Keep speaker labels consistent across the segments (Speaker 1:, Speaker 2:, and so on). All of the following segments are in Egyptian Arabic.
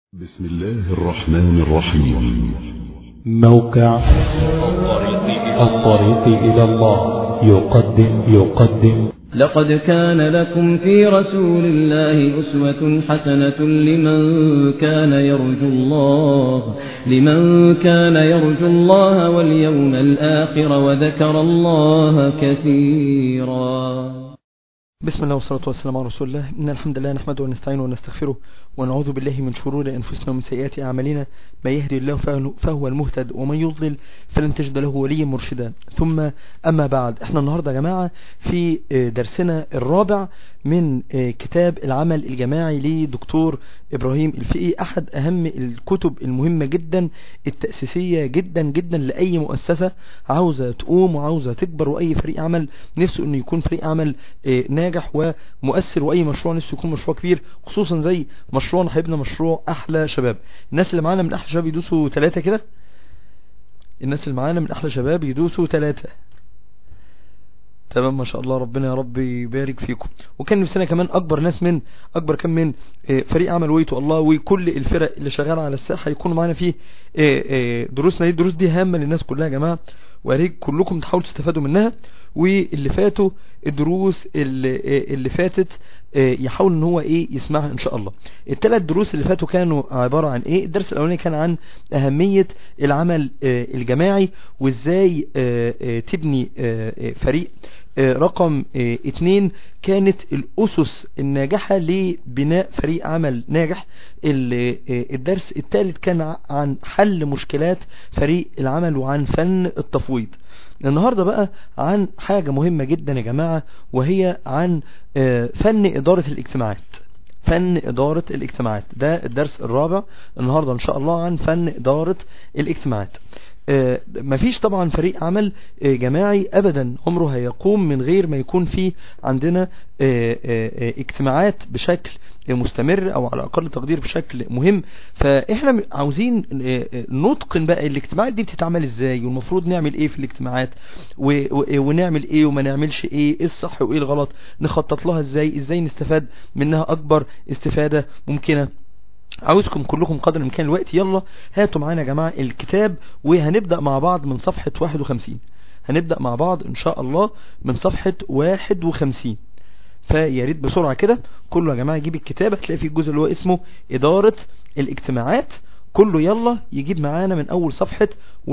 Speaker 1: بسم الله الرحمن الرحيم
Speaker 2: موقع الطريق إلى الله يقدم يقدم
Speaker 3: لقد كان لكم في رسول الله أسوة حسنة لمن كان يرجو الله لمن كان يرجو الله واليوم الآخر وذكر الله كثيرا
Speaker 4: بسم الله والصلاة والسلام على رسول الله إن الحمد لله نحمده ونستعينه ونستغفره ونعوذ بالله من شرور أنفسنا ومن سيئات أعمالنا ما يهدي الله فهو- فهو المهتد ومن يضلل فلن تجد له وليا مرشدا ثم أما بعد احنا النهاردة يا جماعة في آه، درسنا الرابع من آه، كتاب العمل الجماعي لدكتور إبراهيم الفقي أحد أهم الكتب المهمة جدا التأسيسية جدا جدا لأي مؤسسة عاوزة تقوم وعاوزة تكبر وأي فريق عمل نفسه انه يكون فريق عمل آه، ناجح ومؤثر واي مشروع نفسه يكون مشروع كبير خصوصا زي مشروعنا حبيبنا مشروع احلى شباب الناس اللي معانا من احلى شباب يدوسوا ثلاثة كده الناس اللي معانا من احلى شباب يدوسوا ثلاثة تمام ما شاء الله ربنا يا رب يبارك فيكم وكان نفسنا كمان اكبر ناس من اكبر كم من آه، فريق عمل ويتو الله وكل الفرق اللي شغاله على الساحه يكونوا معانا فيه آه، آه، دروسنا دي الدروس دي هامه للناس كلها يا جماعه ويا ريت كلكم تحاولوا تستفادوا منها واللي فاتوا الدروس اللي, آه، اللي فاتت آه، يحاول ان هو ايه يسمعها ان شاء الله الثلاث دروس اللي فاتوا كانوا عباره عن ايه الدرس الاولاني كان عن اهميه العمل آه، الجماعي وازاي آه، آه، تبني آه، آه، فريق آه، رقم آه، اتنين كانت الأسس الناجحة لبناء فريق عمل ناجح ال- آه، الدرس الثالث كان ع- عن حل مشكلات فريق العمل وعن فن التفويض النهاردة بقى عن حاجة مهمة جدا يا جماعة وهي عن آه، فن إدارة الاجتماعات فن إدارة الاجتماعات ده الدرس الرابع النهاردة إن شاء الله عن فن إدارة الاجتماعات آه، مفيش طبعا فريق عمل آه، جماعي ابدا عمره هيقوم من غير ما يكون في عندنا آه، آه، آه، اجتماعات بشكل آه، مستمر او على اقل تقدير بشكل مهم فاحنا م- عاوزين آه، آه، نتقن بقى الاجتماعات دي بتتعمل ازاي والمفروض نعمل ايه في الاجتماعات و- و- ونعمل ايه وما نعملش ايه ايه الصح وايه الغلط نخطط لها ازاي ازاي نستفاد منها اكبر استفادة ممكنة عاوزكم كلكم قدر الامكان الوقت يلا هاتوا معانا يا جماعه الكتاب وهنبدا مع بعض من صفحه 51 هنبدا مع بعض ان شاء الله من صفحه 51 فيا ريت بسرعه كده كله يا جماعه يجيب الكتاب هتلاقي فيه الجزء اللي هو اسمه اداره الاجتماعات كله يلا يجيب معانا من اول صفحه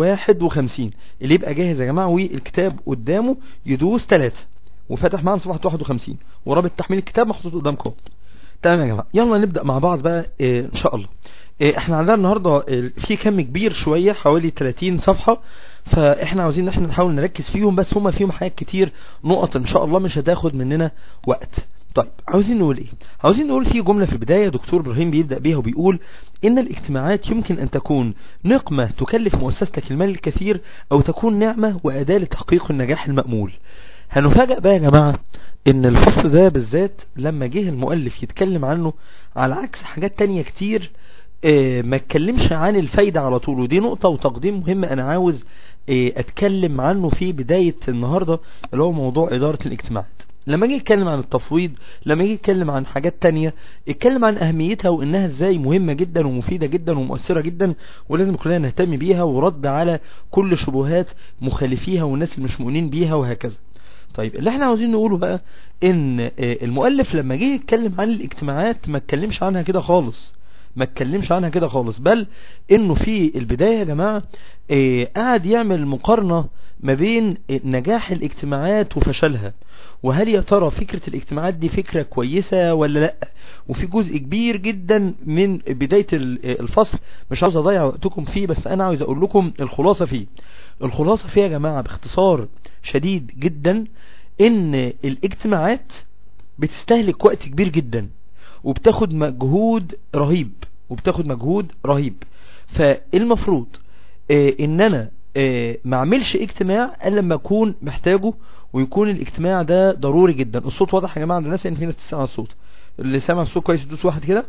Speaker 4: 51 اللي يبقى جاهز يا جماعه والكتاب قدامه يدوس 3 وفتح معانا صفحه 51 ورابط تحميل الكتاب محطوط قدامكم تمام يا جماعه يلا نبدا مع بعض بقى آه، ان شاء الله آه، احنا عندنا النهارده آه، في كم كبير شويه حوالي 30 صفحه فاحنا عاوزين ان احنا نحاول نركز فيهم بس هما فيهم حاجات كتير نقط ان شاء الله مش هتاخد مننا وقت طيب عاوزين نقول ايه عاوزين نقول في جمله في البدايه دكتور ابراهيم بيبدا بيها وبيقول ان الاجتماعات يمكن ان تكون نقمه تكلف مؤسستك المال الكثير او تكون نعمه واداه لتحقيق النجاح المامول هنفاجئ بقى يا جماعة ان الفصل ده بالذات لما جه المؤلف يتكلم عنه على عكس حاجات تانية كتير آه، ما اتكلمش عن الفايدة على طول ودي نقطة وتقديم مهم انا عاوز آه، اتكلم عنه في بداية النهاردة اللي هو موضوع ادارة الاجتماعات لما جه يتكلم عن التفويض لما جه يتكلم عن حاجات تانية اتكلم عن اهميتها وانها ازاي مهمة جدا ومفيدة جدا ومؤثرة جدا ولازم كلنا نهتم بيها ورد على كل شبهات مخالفيها والناس اللي مش مؤمنين بيها وهكذا طيب اللي احنا عاوزين نقوله بقى ان آه، المؤلف لما جه يتكلم عن الاجتماعات ما اتكلمش عنها كده خالص ما اتكلمش عنها كده خالص بل انه في البداية يا جماعة آه، قعد يعمل مقارنة ما بين نجاح الاجتماعات وفشلها وهل يا ترى فكرة الاجتماعات دي فكرة كويسة ولا لا وفي جزء كبير جدا من بداية ال- الفصل مش عاوز اضيع وقتكم فيه بس انا عاوز اقول لكم الخلاصة فيه الخلاصة فيه يا جماعة باختصار شديد جدا ان الاجتماعات بتستهلك وقت كبير جدا وبتاخد مجهود رهيب وبتاخد مجهود رهيب فالمفروض آه، ان انا آه، ما اعملش اجتماع الا لما اكون محتاجه ويكون الاجتماع ده ضروري جدا الصوت واضح يا جماعه عند الناس ان في ناس تسمع الصوت اللي سامع الصوت كويس يدوس واحد كده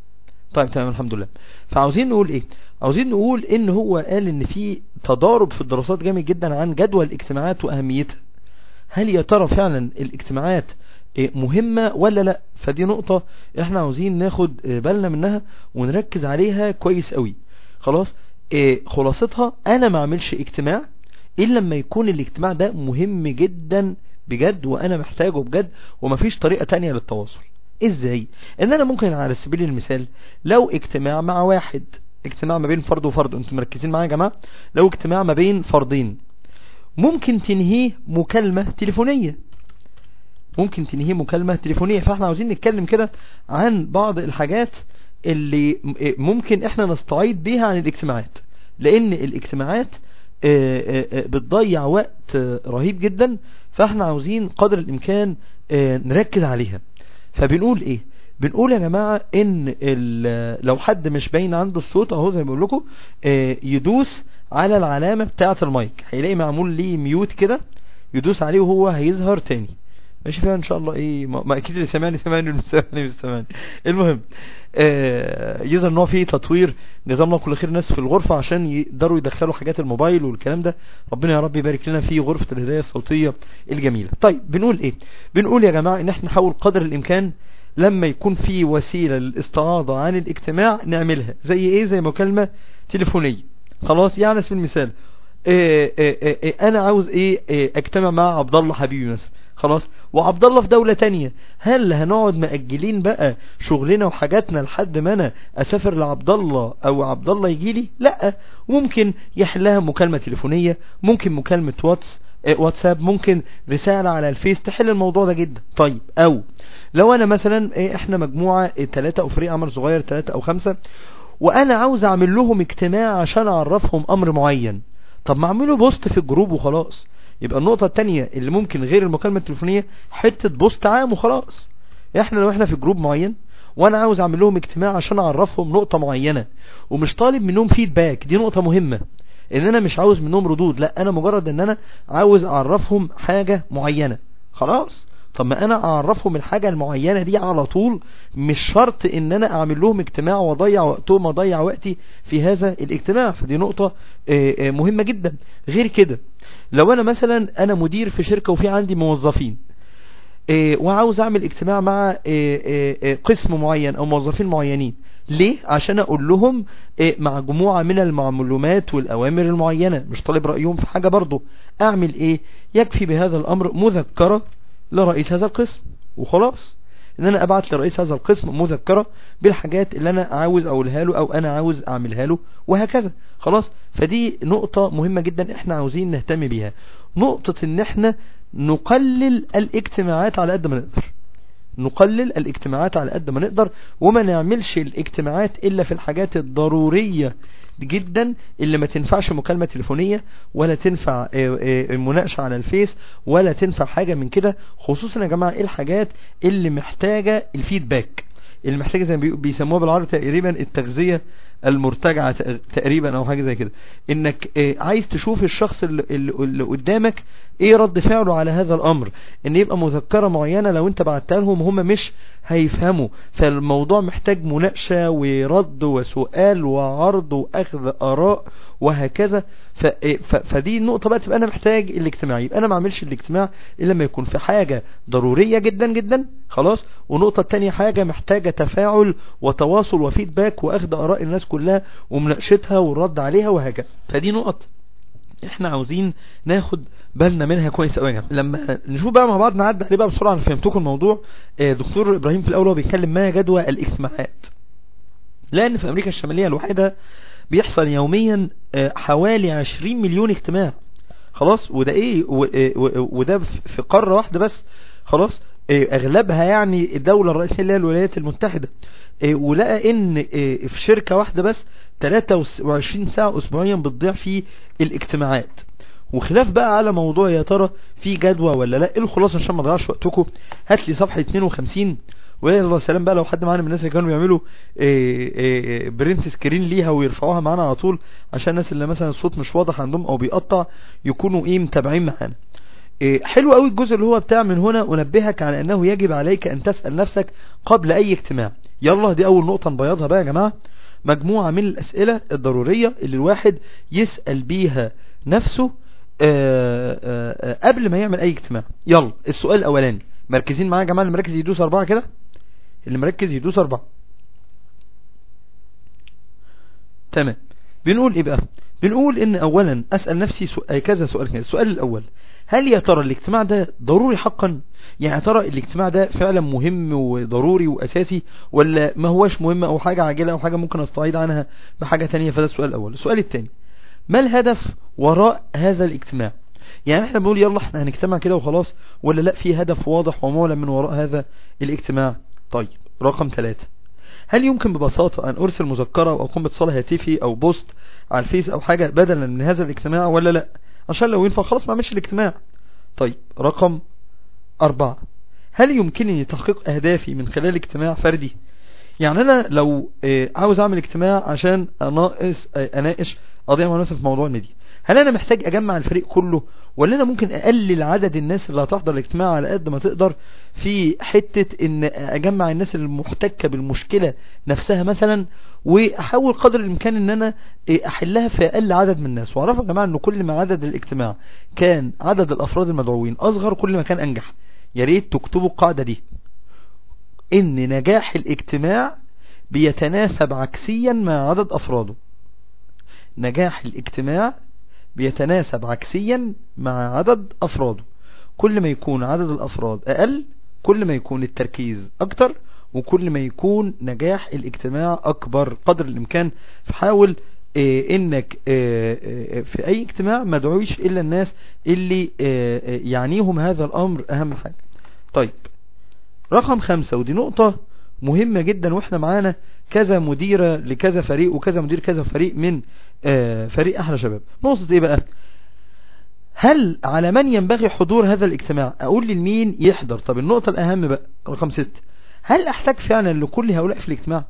Speaker 4: طيب تمام الحمد لله فعاوزين نقول ايه عاوزين نقول ان هو قال ان في تضارب في الدراسات جامد جدا عن جدوى الاجتماعات واهميتها هل يا ترى فعلا الاجتماعات إيه، مهمة ولا لا فدي نقطة احنا عاوزين ناخد إيه، بالنا منها ونركز عليها كويس قوي خلاص إيه، خلاصتها انا ما اعملش اجتماع الا لما يكون الاجتماع ده مهم جدا بجد وانا محتاجه بجد ومفيش طريقة تانية للتواصل ازاي ان انا ممكن على سبيل المثال لو اجتماع مع واحد اجتماع ما بين فرد وفرد انتم مركزين معايا يا جماعة لو اجتماع ما بين فردين ممكن تنهيه مكالمة تليفونية ممكن تنهيه مكالمة تليفونية فاحنا عاوزين نتكلم كده عن بعض الحاجات اللي م- ممكن احنا نستعيد بيها عن الاجتماعات لان الاجتماعات آه، آه، آه، بتضيع وقت آه، رهيب جدا فاحنا عاوزين قدر الامكان آه، نركز عليها فبنقول ايه بنقول يا جماعة ان ال- لو حد مش باين عنده الصوت اهو زي ما بقول لكم آه، يدوس على العلامة بتاعة المايك هيلاقي معمول ليه ميوت كده يدوس عليه وهو هيظهر تاني ماشي فيها ان شاء الله ايه ما, ما اكيد اللي سمعني سمعني واللي سمعني مش سمعني المهم آه يظهر ان هو في تطوير نظام الله كل خير ناس في الغرفة عشان يقدروا يدخلوا حاجات الموبايل والكلام ده ربنا يا رب يبارك لنا في غرفة الهداية الصوتية الجميلة طيب بنقول ايه بنقول يا جماعة ان احنا نحاول قدر الامكان لما يكون في وسيلة للاستعاضة عن الاجتماع نعملها زي ايه زي مكالمة تليفونية خلاص يعني على سبيل المثال إيه إيه إيه إيه انا عاوز ايه, إيه اجتمع مع عبد الله حبيبي مثلا خلاص وعبد الله في دولة تانية هل هنقعد مأجلين بقى شغلنا وحاجاتنا لحد ما انا اسافر لعبد الله او عبد الله يجي لي لا ممكن يحلها مكالمة تليفونية ممكن مكالمة واتس إيه، واتساب ممكن رسالة على الفيس تحل الموضوع ده جدا طيب او لو انا مثلا إيه، احنا مجموعة إيه، تلاتة او فريق عمل صغير تلاتة او خمسة وانا عاوز اعمل لهم اجتماع عشان اعرفهم امر معين طب ما اعمله بوست في الجروب وخلاص يبقى النقطة التانية اللي ممكن غير المكالمة التليفونية حتة بوست عام وخلاص احنا لو احنا في جروب معين وانا عاوز اعمل لهم اجتماع عشان اعرفهم نقطة معينة ومش طالب منهم فيدباك دي نقطة مهمة ان انا مش عاوز منهم ردود لا انا مجرد ان انا عاوز اعرفهم حاجة معينة خلاص طب ما انا اعرفهم الحاجة المعينة دي على طول مش شرط ان انا اعمل لهم اجتماع واضيع وقتهم واضيع وقتي في هذا الاجتماع فدي نقطة آه، آه، مهمة جدا غير كده لو انا مثلا انا مدير في شركة وفي عندي موظفين آه، وعاوز اعمل اجتماع مع آه، آه، آه، قسم معين او موظفين معينين ليه عشان اقول لهم آه، مجموعة من المعلومات والاوامر المعينة مش طالب رأيهم في حاجة برضو اعمل ايه يكفي بهذا الامر مذكرة لرئيس هذا القسم وخلاص ان انا ابعت لرئيس هذا القسم مذكرة بالحاجات اللي انا عاوز اقولها له او انا عاوز اعملها له وهكذا خلاص فدي نقطة مهمة جدا احنا عاوزين نهتم بيها نقطة ان احنا نقلل الاجتماعات على قد ما نقدر نقلل الاجتماعات على قد ما نقدر وما نعملش الاجتماعات الا في الحاجات الضرورية جدا اللي ما تنفعش مكالمة تليفونية ولا تنفع آه، آه، مناقشة على الفيس ولا تنفع حاجة من كده خصوصا يا جماعة ايه الحاجات اللي محتاجة الفيدباك اللي محتاجة زي ما بي- بيسموها بالعربي تقريبا التغذية المرتجعة تق- تقريبا او حاجة زي كده انك آه، عايز تشوف الشخص اللي, اللي اللي قدامك ايه رد فعله على هذا الامر ان يبقى مذكرة معينة لو انت بعتها لهم هم مش هيفهموا فالموضوع محتاج مناقشة ورد وسؤال وعرض واخذ اراء وهكذا ف... ف... فدي النقطة بقى تبقى انا محتاج الاجتماع يبقى انا ما اعملش الاجتماع الا لما يكون في حاجة ضرورية جدا جدا خلاص ونقطة التانية حاجة محتاجة تفاعل وتواصل وفيدباك واخذ اراء الناس كلها ومناقشتها والرد عليها وهكذا فدي نقط احنا عاوزين ناخد بالنا منها كويس قوي يا جماعه لما نشوف بقى مع بعض نعدي عليه بقى بسرعه انا فهمتكم الموضوع آه، دكتور ابراهيم في الاول هو بيتكلم ما جدوى الاجتماعات لان في امريكا الشماليه الوحيده بيحصل يوميا آه، حوالي 20 مليون اجتماع خلاص وده ايه و- آه، و- وده في في قاره واحده بس خلاص آه، اغلبها يعني الدوله الرئيسيه اللي هي الولايات المتحده آه، ولقى ان آه، في شركه واحده بس 23 ساعه اسبوعيا بتضيع في الاجتماعات وخلاف بقى على موضوع يا ترى في جدوى ولا لا إيه الخلاصه عشان ما اضيعش وقتكم هات لي صفحه 52 ويا الله سلام بقى لو حد معانا من الناس اللي كانوا بيعملوا إيه إيه برنت سكرين ليها ويرفعوها معانا على طول عشان الناس اللي مثلا الصوت مش واضح عندهم او بيقطع يكونوا ايه متابعين معانا إيه حلو قوي الجزء اللي هو بتاع من هنا انبهك على انه يجب عليك ان تسأل نفسك قبل اي اجتماع يلا دي اول نقطة نبيضها بقى يا جماعة مجموعة من الاسئلة الضرورية اللي الواحد يسأل بيها نفسه آآ آآ قبل ما يعمل اي اجتماع يلا السؤال الاولاني مركزين معايا يا جماعه اللي مركز يدوس اربعه كده اللي مركز يدوس اربعه تمام بنقول ايه بقى بنقول ان اولا اسال نفسي سؤال كذا سؤال كده السؤال الاول هل يا ترى الاجتماع ده ضروري حقا يعني يا ترى الاجتماع ده فعلا مهم وضروري واساسي ولا ما هوش مهم او حاجه عاجله او حاجه ممكن استعيد عنها بحاجه تانية فده السؤال الاول السؤال الثاني ما الهدف وراء هذا الاجتماع يعني احنا بنقول يلا احنا هنجتمع كده وخلاص ولا لا في هدف واضح ومعلن من وراء هذا الاجتماع طيب رقم ثلاثة هل يمكن ببساطة ان ارسل مذكرة او اقوم باتصال هاتفي او بوست على الفيس او حاجة بدلا من هذا الاجتماع ولا لا عشان لو ينفع خلاص ما اعملش الاجتماع طيب رقم أربعة هل يمكنني تحقيق أهدافي من خلال اجتماع فردي يعني أنا لو آه، عاوز أعمل اجتماع عشان أناقش آه، أناقش قضية مناسبة في موضوع الميديا هل أنا محتاج أجمع الفريق كله ولا أنا ممكن أقلل عدد الناس اللي هتحضر الاجتماع على قد ما تقدر في حتة إن أجمع الناس المحتكة بالمشكلة نفسها مثلا وأحاول قدر الإمكان إن أنا آه، أحلها في أقل عدد من الناس وأعرفوا يا جماعة إن كل ما عدد الاجتماع كان عدد الأفراد المدعوين أصغر كل ما كان أنجح يا ريت تكتبوا القاعدة دي ان نجاح الاجتماع بيتناسب عكسيا مع عدد افراده نجاح الاجتماع بيتناسب عكسيا مع عدد افراده كل ما يكون عدد الافراد اقل كل ما يكون التركيز اكتر وكل ما يكون نجاح الاجتماع اكبر قدر الامكان فحاول إيه انك إيه إيه في اي اجتماع ما دعويش الا الناس اللي إيه إيه يعنيهم هذا الامر اهم حاجة طيب رقم خمسة ودي نقطة مهمة جدا واحنا معانا كذا مديرة لكذا فريق وكذا مدير كذا فريق من آه، فريق احلى شباب نقطة ايه بقى هل على من ينبغي حضور هذا الاجتماع اقول للمين يحضر طب النقطة الاهم بقى رقم ستة هل احتاج فعلا لكل هؤلاء في الاجتماع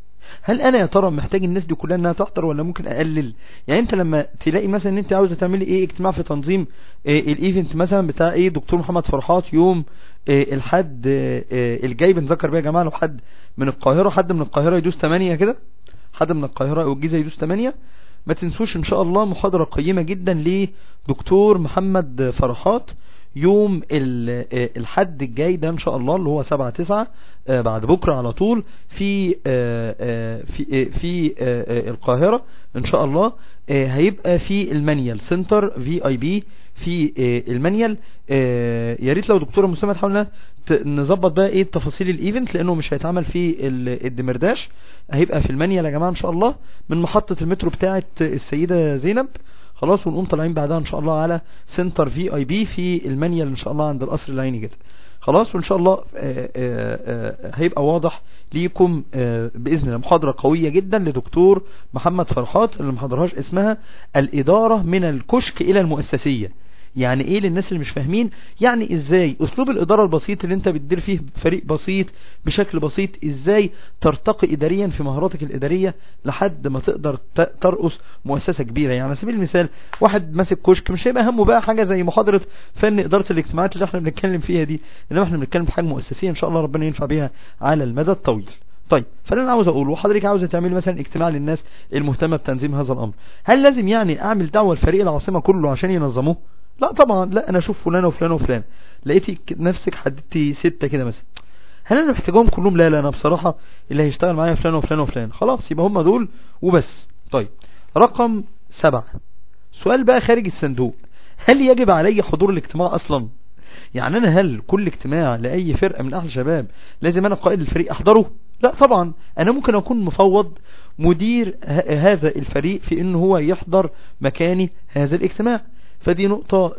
Speaker 4: هل انا يا ترى محتاج الناس دي كلها انها تحضر ولا ممكن اقلل يعني انت لما تلاقي مثلا ان انت عاوزه تعملي ايه اجتماع في تنظيم إيه الايفنت مثلا بتاع ايه دكتور محمد فرحات يوم إيه الحد إيه الجاي بنذكر بيها يا جماعه لو حد من القاهره حد من القاهره يدوس 8 كده حد من القاهره او الجيزه يدوس 8 ما تنسوش ان شاء الله محاضره قيمه جدا لدكتور محمد فرحات يوم ال- آه، الحد الجاي ده ان شاء الله اللي هو 7 9 آه، بعد بكره على طول في آه، آه، في آه، في آه، آه، القاهره ان شاء الله آه، هيبقى في المانيال سنتر في اي بي في آه، المانيال آه، يا ريت لو دكتوره مسامه تحاول إنها ت- نظبط بقى ايه تفاصيل الايفنت لانه مش هيتعمل في ال- الدمرداش هيبقى في المانيال يا جماعه ان شاء الله من محطه المترو بتاعه السيده زينب خلاص ونقوم طالعين بعدها ان شاء الله على سنتر في اي بي في المانيال ان شاء الله عند القصر العيني كده خلاص وان شاء الله آه، آه، آه، هيبقى واضح ليكم آه، باذن الله محاضره قويه جدا لدكتور محمد فرحات اللي محضرهاش اسمها الاداره من الكشك الى المؤسسيه يعني ايه للناس اللي مش فاهمين يعني ازاي اسلوب الاداره البسيط اللي انت بتدير فيه فريق بسيط بشكل بسيط ازاي ترتقي اداريا في مهاراتك الاداريه لحد ما تقدر ت- ترقص مؤسسه كبيره يعني على سبيل المثال واحد ماسك كشك مش هيبقى همه بقى حاجه زي محاضره فن اداره الاجتماعات اللي احنا بنتكلم فيها دي انما احنا بنتكلم في حاجه مؤسسيه ان شاء الله ربنا ينفع بيها على المدى الطويل طيب فانا عاوز اقول وحضرتك عاوزه تعملي مثلا اجتماع للناس المهتمه بتنظيم هذا الامر هل لازم يعني اعمل دعوه لفريق العاصمه كله عشان ينظموه لا طبعا لا انا اشوف فلان وفلان وفلان لقيتي ك- نفسك حددتي ستة كده مثلا هل انا محتاجهم كلهم لا لا انا بصراحة اللي هيشتغل معايا فلان وفلان وفلان خلاص يبقى هم دول وبس طيب رقم سبعة سؤال بقى خارج الصندوق هل يجب علي حضور الاجتماع اصلا يعني انا هل كل اجتماع لاي فرقة من اهل الشباب لازم انا قائد الفريق احضره لا طبعا انا ممكن اكون مفوض مدير ه- هذا الفريق في انه هو يحضر مكاني هذا الاجتماع فدي نقطة آه،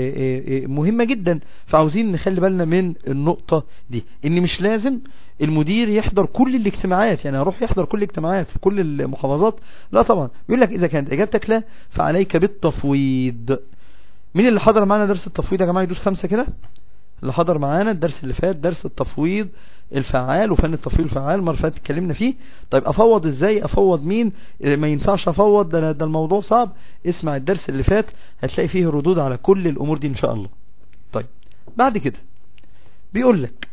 Speaker 4: آه، آه، مهمة جدا فعاوزين نخلي بالنا من النقطة دي ان مش لازم المدير يحضر كل الاجتماعات يعني اروح يحضر كل الاجتماعات في كل المحافظات لا طبعا يقول لك اذا كانت اجابتك لا فعليك بالتفويض مين اللي حضر معانا درس التفويض يا جماعة يدوس خمسة كده اللي حضر معانا الدرس اللي فات درس التفويض الفعال وفن التفويض الفعال المره اللي فاتت اتكلمنا فيه طيب افوض ازاي افوض مين إيه ما ينفعش افوض ده, ده الموضوع صعب اسمع الدرس اللي فات هتلاقي فيه ردود على كل الامور دي ان شاء الله طيب بعد كده بيقول لك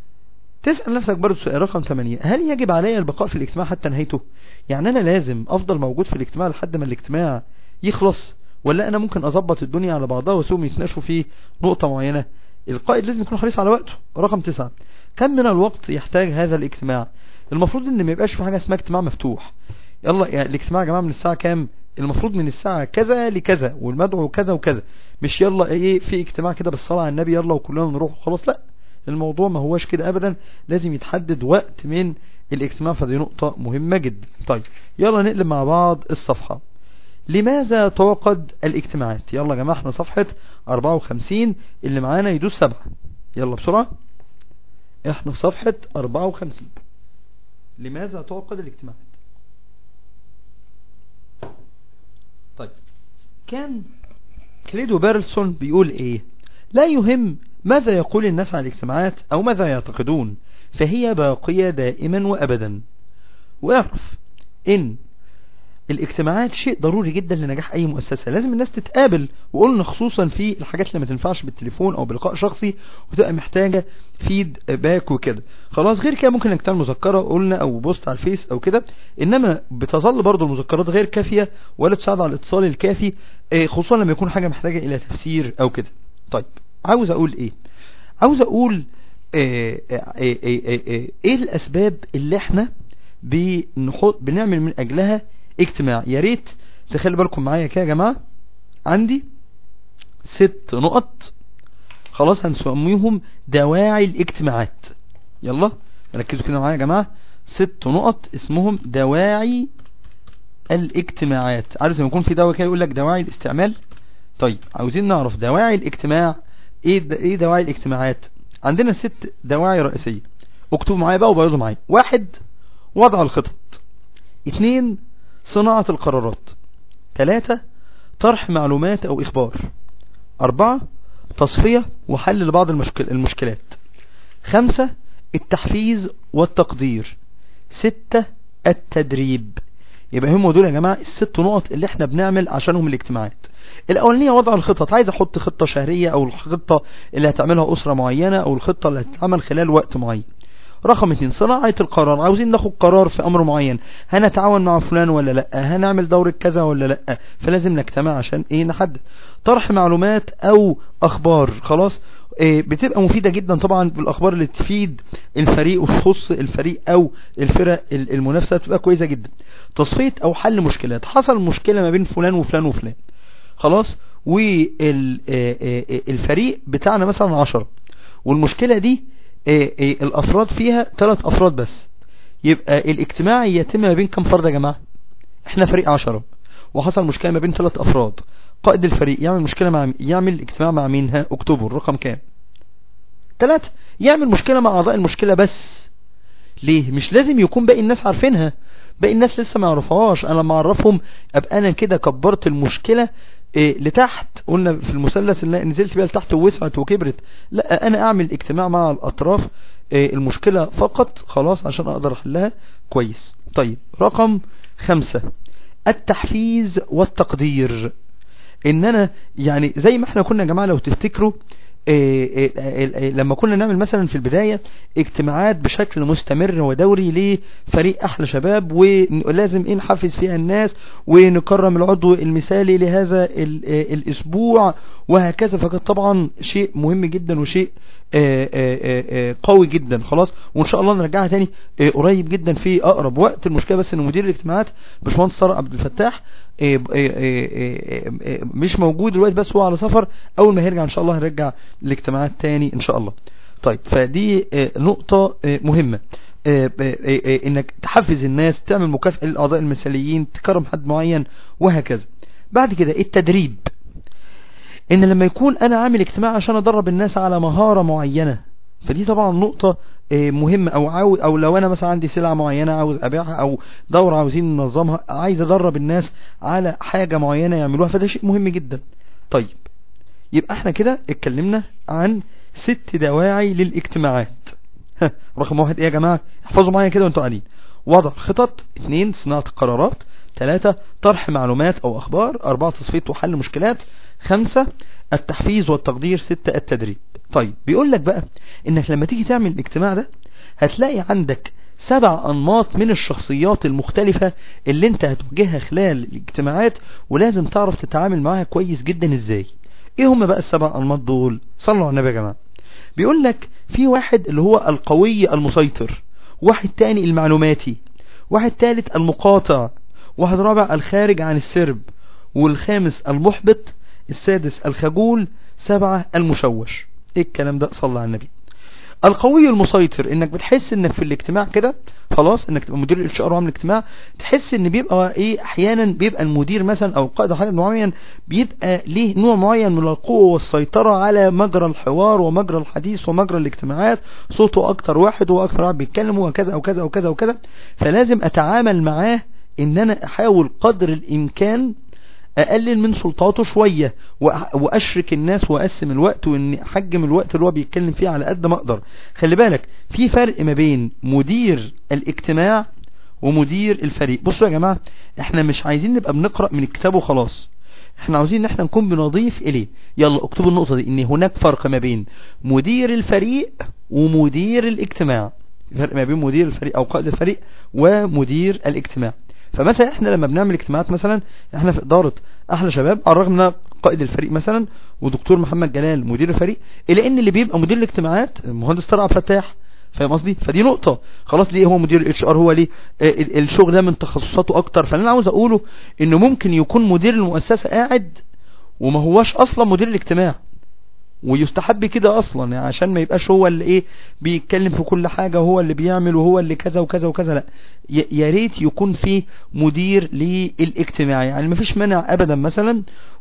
Speaker 4: تسأل نفسك برضه سؤال رقم 8 هل يجب علي البقاء في الاجتماع حتى نهايته يعني انا لازم افضل موجود في الاجتماع لحد ما الاجتماع يخلص ولا انا ممكن اظبط الدنيا على بعضها واسيبهم يتناقشوا في نقطة معينة القائد لازم يكون حريص على وقته رقم تسعة كم من الوقت يحتاج هذا الاجتماع المفروض ان ما يبقاش في حاجة اسمها اجتماع مفتوح يلا يعني الاجتماع يا جماعة من الساعة كام المفروض من الساعة كذا لكذا والمدعو كذا وكذا مش يلا ايه في اجتماع كده بالصلاة على النبي يلا وكلنا نروح خلاص لا الموضوع ما هوش كده ابدا لازم يتحدد وقت من الاجتماع فدي نقطة مهمة جدا طيب يلا نقلب مع بعض الصفحة لماذا توقد الاجتماعات يلا يا جماعة احنا صفحة 54 اللي معانا يدوس سبعة يلا بسرعة احنا في صفحة 54 لماذا توقد الاجتماعات طيب كان كليدو بيرلسون بيقول ايه لا يهم ماذا يقول الناس عن الاجتماعات او ماذا يعتقدون فهي باقية دائما وابدا واعرف ان الاجتماعات شيء ضروري جدا لنجاح اي مؤسسة لازم الناس تتقابل وقلنا خصوصا في الحاجات اللي ما تنفعش بالتليفون او بلقاء شخصي وتبقى محتاجة فيد باك وكده خلاص غير كده ممكن انك تعمل مذكرة قلنا او بوست على الفيس او كده انما بتظل برضو المذكرات غير كافية ولا تساعد على الاتصال الكافي خصوصا لما يكون حاجة محتاجة الى تفسير او كده طيب عاوز اقول ايه عاوز اقول ايه, إيه, إيه, إيه الاسباب اللي احنا بنحط بنعمل من اجلها اجتماع يا ريت تخلي بالكم معايا كده يا جماعه عندي ست نقط خلاص هنسميهم دواعي الاجتماعات يلا ركزوا كده معايا يا جماعه ست نقط اسمهم دواعي الاجتماعات عارف لما يكون في دواء كده يقول لك دواعي الاستعمال طيب عاوزين نعرف دواعي الاجتماع ايه د... ايه دواعي الاجتماعات عندنا ست دواعي رئيسيه اكتبوا معايا بقى وبيضوا معايا واحد وضع الخطط اثنين صناعة القرارات ثلاثة طرح معلومات او اخبار اربعة تصفية وحل لبعض المشكل المشكلات خمسة التحفيز والتقدير ستة التدريب يبقى هم دول يا جماعة الست نقط اللي احنا بنعمل عشانهم الاجتماعات الاولانية وضع الخطط عايز احط خطة شهرية او الخطة اللي هتعملها اسرة معينة او الخطة اللي هتتعمل خلال وقت معين رقم اتنين صناعة القرار عاوزين ناخد قرار في امر معين هنتعاون مع فلان ولا لا هنعمل دورة كذا ولا لا فلازم نجتمع عشان ايه نحدد طرح معلومات او اخبار خلاص إيه بتبقى مفيدة جدا طبعا بالاخبار اللي تفيد الفريق وتخص الفريق او الفرق المنافسة تبقى كويسة جدا تصفية او حل مشكلات حصل مشكلة ما بين فلان وفلان وفلان خلاص والفريق بتاعنا مثلا عشرة والمشكلة دي الافراد فيها ثلاث افراد بس يبقى الاجتماع يتم ما بين كم فرد يا جماعة احنا فريق عشرة وحصل مشكلة ما بين ثلاث افراد قائد الفريق يعمل مشكلة مع يعمل اجتماع مع مين ها اكتوبر رقم كام ثلاثة يعمل مشكلة مع اعضاء المشكلة بس ليه مش لازم يكون باقي الناس عارفينها باقي الناس لسه ما يعرفهاش انا لما اعرفهم ابقى انا كده كبرت المشكلة إيه لتحت قلنا في المثلث اللي نزلت بيها لتحت ووسعت وكبرت لا انا اعمل اجتماع مع الاطراف إيه المشكلة فقط خلاص عشان اقدر احلها كويس طيب رقم خمسة التحفيز والتقدير ان انا يعني زي ما احنا كنا يا جماعة لو تفتكروا إيه إيه إيه لما كنا نعمل مثلا في البداية اجتماعات بشكل مستمر ودوري لفريق احلى شباب ولازم ايه نحفز فيها الناس ونكرم العضو المثالي لهذا الاسبوع وهكذا فكان طبعا شيء مهم جدا وشيء قوي جدا خلاص وان شاء الله نرجعها تاني قريب جدا في اقرب وقت المشكلة بس ان مدير الاجتماعات باشمهندس طارق عبد الفتاح مش موجود دلوقتي بس هو على سفر اول ما هيرجع ان شاء الله هنرجع الاجتماعات تاني ان شاء الله طيب فدي نقطة مهمة انك تحفز الناس تعمل مكافأة للاعضاء المثاليين تكرم حد معين وهكذا بعد كده التدريب ان لما يكون انا عامل اجتماع عشان ادرب الناس على مهارة معينة فدي طبعا نقطة مهمة او عاوز او لو انا مثلا عندي سلعة معينة عاوز ابيعها او دورة عاوزين ننظمها عايز ادرب الناس على حاجة معينة يعملوها فده شيء مهم جدا طيب يبقى احنا كده اتكلمنا عن ست دواعي للاجتماعات رقم واحد ايه يا جماعة احفظوا معايا كده وانتوا قاعدين وضع خطط اثنين صناعة قرارات ثلاثة طرح معلومات او اخبار اربعة تصفية وحل مشكلات خمسة التحفيز والتقدير ستة التدريب طيب بيقول لك بقى انك لما تيجي تعمل الاجتماع ده هتلاقي عندك سبع انماط من الشخصيات المختلفة اللي انت هتواجهها خلال الاجتماعات ولازم تعرف تتعامل معاها كويس جدا ازاي ايه هم بقى السبع انماط دول صلوا على النبي يا جماعة بيقول لك في واحد اللي هو القوي المسيطر واحد تاني المعلوماتي واحد تالت المقاطع واحد رابع الخارج عن السرب والخامس المحبط السادس الخجول سبعة المشوش ايه الكلام ده صلى على النبي القوي المسيطر انك بتحس انك في الاجتماع كده خلاص انك تبقى مدير الاتش ار وعامل اجتماع تحس ان بيبقى ايه احيانا بيبقى المدير مثلا او قائد حاجه معين بيبقى ليه نوع معين من القوه والسيطره على مجرى الحوار ومجرى الحديث ومجرى الاجتماعات صوته اكتر واحد واكتر واحد بيتكلم وكذا وكذا وكذا وكذا فلازم اتعامل معاه ان انا احاول قدر الامكان اقلل من سلطاته شوية واشرك الناس واقسم الوقت واني احجم الوقت اللي هو بيتكلم فيه على قد ما اقدر خلي بالك في فرق ما بين مدير الاجتماع ومدير الفريق بصوا يا جماعة احنا مش عايزين نبقى بنقرأ من الكتاب وخلاص احنا عاوزين ان احنا نكون بنضيف اليه يلا اكتبوا النقطة دي ان هناك فرق ما بين مدير الفريق ومدير الاجتماع فرق ما بين مدير الفريق او قائد الفريق ومدير الاجتماع فمثلا احنا لما بنعمل اجتماعات مثلا احنا في ادارة احلى شباب على الرغم ان قائد الفريق مثلا ودكتور محمد جلال مدير الفريق الا ان اللي بيبقى مدير الاجتماعات المهندس طارق عبد الفتاح فاهم قصدي فدي نقطة خلاص ليه هو مدير الاتش ار هو ليه اه الشغل ده من تخصصاته اكتر فانا عاوز اقوله انه ممكن يكون مدير المؤسسة قاعد وما هواش اصلا مدير الاجتماع ويستحب كده اصلا يعني عشان ما يبقاش هو اللي ايه بيتكلم في كل حاجة وهو اللي بيعمل وهو اللي كذا وكذا وكذا لا يا ريت يكون في مدير للاجتماع يعني ما فيش مانع ابدا مثلا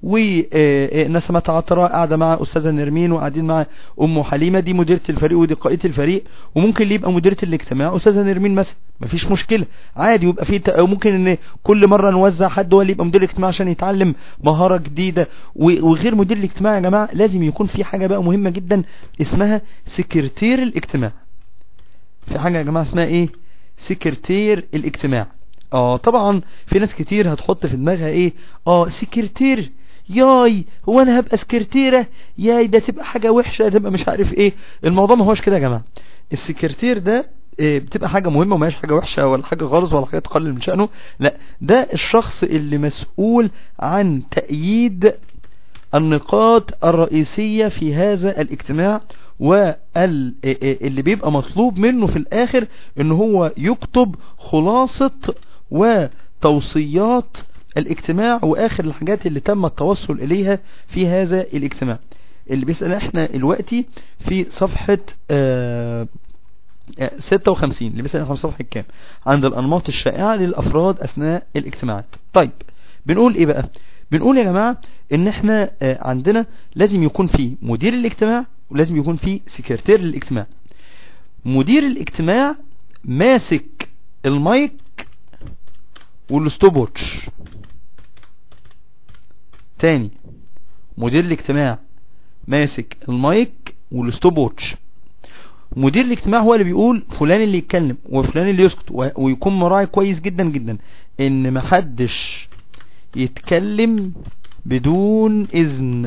Speaker 4: ونسمة عطراء قاعدة مع استاذة نرمين وقاعدين مع ام حليمة دي مديرة الفريق ودي قائدة الفريق وممكن اللي يبقى مديرة الاجتماع استاذة نرمين مثلا ما فيش مشكلة عادي ويبقى في او ممكن ان كل مرة نوزع حد هو اللي يبقى مدير الاجتماع عشان يتعلم مهارة جديدة وغير مدير الاجتماع يا جماعة لازم يكون في حاجة بقى مهمة جدا اسمها سكرتير الاجتماع في حاجة يا جماعة اسمها ايه سكرتير الاجتماع اه طبعا في ناس كتير هتحط في دماغها ايه اه سكرتير ياي هو انا هبقى سكرتيرة ياي ده تبقى حاجة وحشة تبقى مش عارف ايه الموضوع ما هوش كده يا جماعة السكرتير ده إيه بتبقى حاجة مهمة وما هيش حاجة وحشة ولا حاجة غلط ولا حاجة تقلل من شأنه لا ده الشخص اللي مسؤول عن تأييد النقاط الرئيسية في هذا الاجتماع واللي بيبقى مطلوب منه في الاخر ان هو يكتب خلاصة وتوصيات الاجتماع واخر الحاجات اللي تم التوصل اليها في هذا الاجتماع اللي بيسأل احنا دلوقتي في صفحة آه 56 اللي بيسأل احنا في صفحة كام عند الانماط الشائعة للافراد اثناء الاجتماعات طيب بنقول ايه بقى بنقول يا جماعة ان احنا آه عندنا لازم يكون في مدير الاجتماع ولازم يكون في سكرتير للاجتماع مدير الاجتماع ماسك المايك والستوب واتش تاني مدير الاجتماع ماسك المايك والستوب واتش مدير الاجتماع هو اللي بيقول فلان اللي يتكلم وفلان اللي يسكت ويكون مراعي كويس جدا جدا ان محدش يتكلم بدون اذن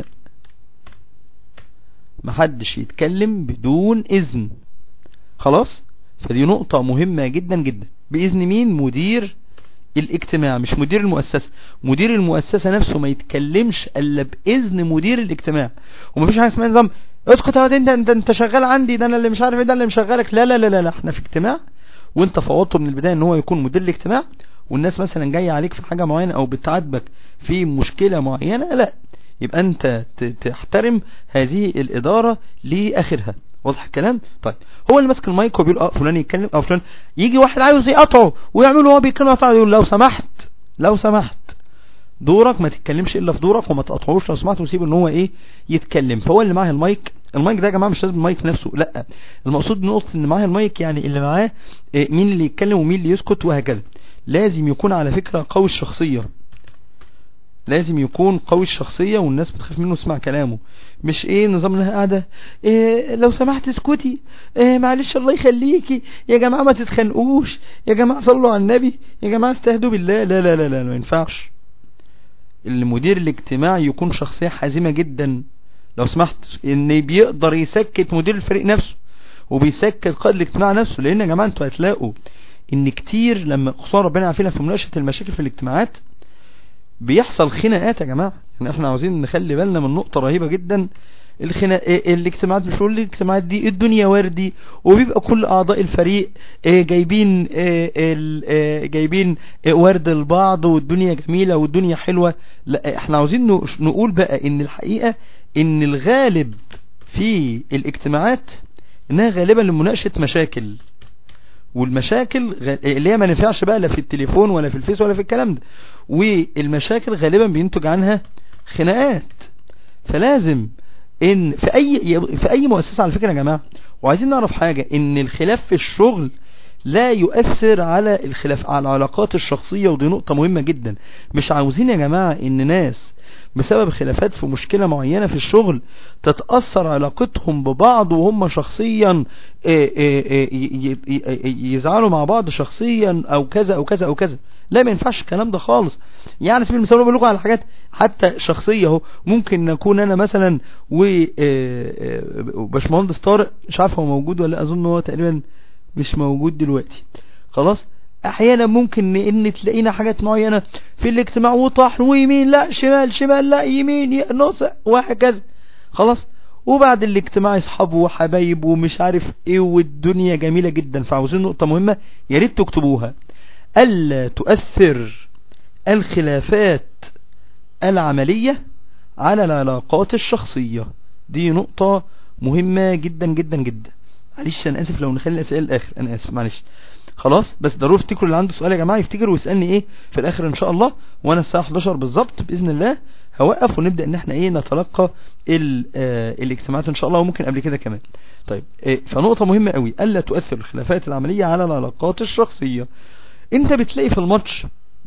Speaker 4: محدش يتكلم بدون اذن خلاص فدي نقطة مهمة جدا جدا باذن مين مدير الاجتماع مش مدير المؤسسة مدير المؤسسة نفسه ما يتكلمش الا باذن مدير الاجتماع ومفيش حاجة اسمها نظام اسكت يا انت انت انت شغال عندي ده انا اللي مش عارف ايه ده اللي مشغلك لا لا لا لا, لا. احنا في اجتماع وانت فوضته من البداية ان هو يكون مدير الاجتماع والناس مثلا جاية عليك في حاجة معينة او بتعاتبك في مشكلة معينة لا يبقى انت تحترم هذه الادارة لاخرها واضح الكلام طيب هو اللي ماسك المايك وبيقول اه فلان يتكلم او فلان يجي واحد عاوز يقطعه ويعمله هو بيتكلم يقطعه يقول لو سمحت لو سمحت دورك ما تتكلمش الا في دورك وما تقطعوش لو سمحت وسيبه ان هو ايه يتكلم فهو اللي معاه المايك المايك ده يا جماعه مش لازم المايك نفسه لا المقصود نقطه ان معاه المايك يعني اللي معاه إيه مين اللي يتكلم ومين اللي يسكت وهكذا لازم يكون على فكرة قوي الشخصية لازم يكون قوي الشخصية والناس بتخاف منه تسمع كلامه مش ايه نظام انها قاعدة إيه لو سمحت اسكتي إيه معلش الله يخليكي يا جماعة ما تتخنقوش يا جماعة صلوا على النبي يا جماعة استهدوا بالله لا لا لا لا ما ينفعش المدير الاجتماعي يكون شخصية حازمة جدا لو سمحت ان بيقدر يسكت مدير الفريق نفسه وبيسكت قائد الاجتماع نفسه لان يا جماعة انتوا هتلاقوا ان كتير لما خصوصا ربنا يعافينا في مناقشه المشاكل في الاجتماعات بيحصل خناقات يا جماعه يعني احنا عاوزين نخلي بالنا من نقطه رهيبه جدا الخنا... إيه الاجتماعات مش هقول الاجتماعات دي الدنيا وردي وبيبقى كل اعضاء الفريق إيه جايبين إيه ال- إيه جايبين إيه ورد لبعض والدنيا جميلة والدنيا حلوة لا احنا عاوزين نق- نقول بقى ان الحقيقة ان الغالب في الاجتماعات انها غالبا لمناقشة مشاكل والمشاكل غ- اللي هي ما نفعش بقى لا في التليفون ولا في الفيس ولا في الكلام ده والمشاكل غالبا بينتج عنها خناقات فلازم ان في اي في اي مؤسسه على فكره يا جماعه وعايزين نعرف حاجه ان الخلاف في الشغل لا يؤثر على الخلاف على العلاقات الشخصيه ودي نقطه مهمه جدا مش عاوزين يا جماعه ان ناس بسبب خلافات في مشكلة معينة في الشغل تتأثر علاقتهم ببعض وهم شخصيا آه، آه، آه، ي- ي- ي- يزعلوا مع بعض شخصيا او كذا او كذا او كذا لا ما ينفعش الكلام ده خالص يعني على سبيل المثال بقول لكم على حاجات حتى شخصيه اهو ممكن نكون انا مثلا و آه، آه، باشمهندس طارق مش عارف هو موجود ولا لا، اظن هو تقريبا مش موجود دلوقتي خلاص احيانا ممكن ان تلاقينا حاجات معينة في الاجتماع وطحن ويمين لا شمال شمال لا يمين ي- نص وهكذا خلاص وبعد الاجتماع اصحابه وحبايب ومش عارف ايه والدنيا جميلة جدا فعاوزين نقطة مهمة يا ريت تكتبوها الا تؤثر الخلافات العملية على العلاقات الشخصية دي نقطة مهمة جدا جدا جدا معلش انا اسف لو نخلي الاسئله الاخر انا اسف معلش خلاص بس ضروري افتكروا اللي عنده سؤال يا جماعه يفتكر ويسالني ايه في الاخر ان شاء الله وانا الساعه 11 بالظبط باذن الله هوقف ونبدا ان احنا ايه نتلقى ال- آه، الاجتماعات ان شاء الله وممكن قبل كده كمان طيب آه، فنقطه مهمه قوي الا تؤثر الخلافات العمليه على العلاقات الشخصيه انت بتلاقي في الماتش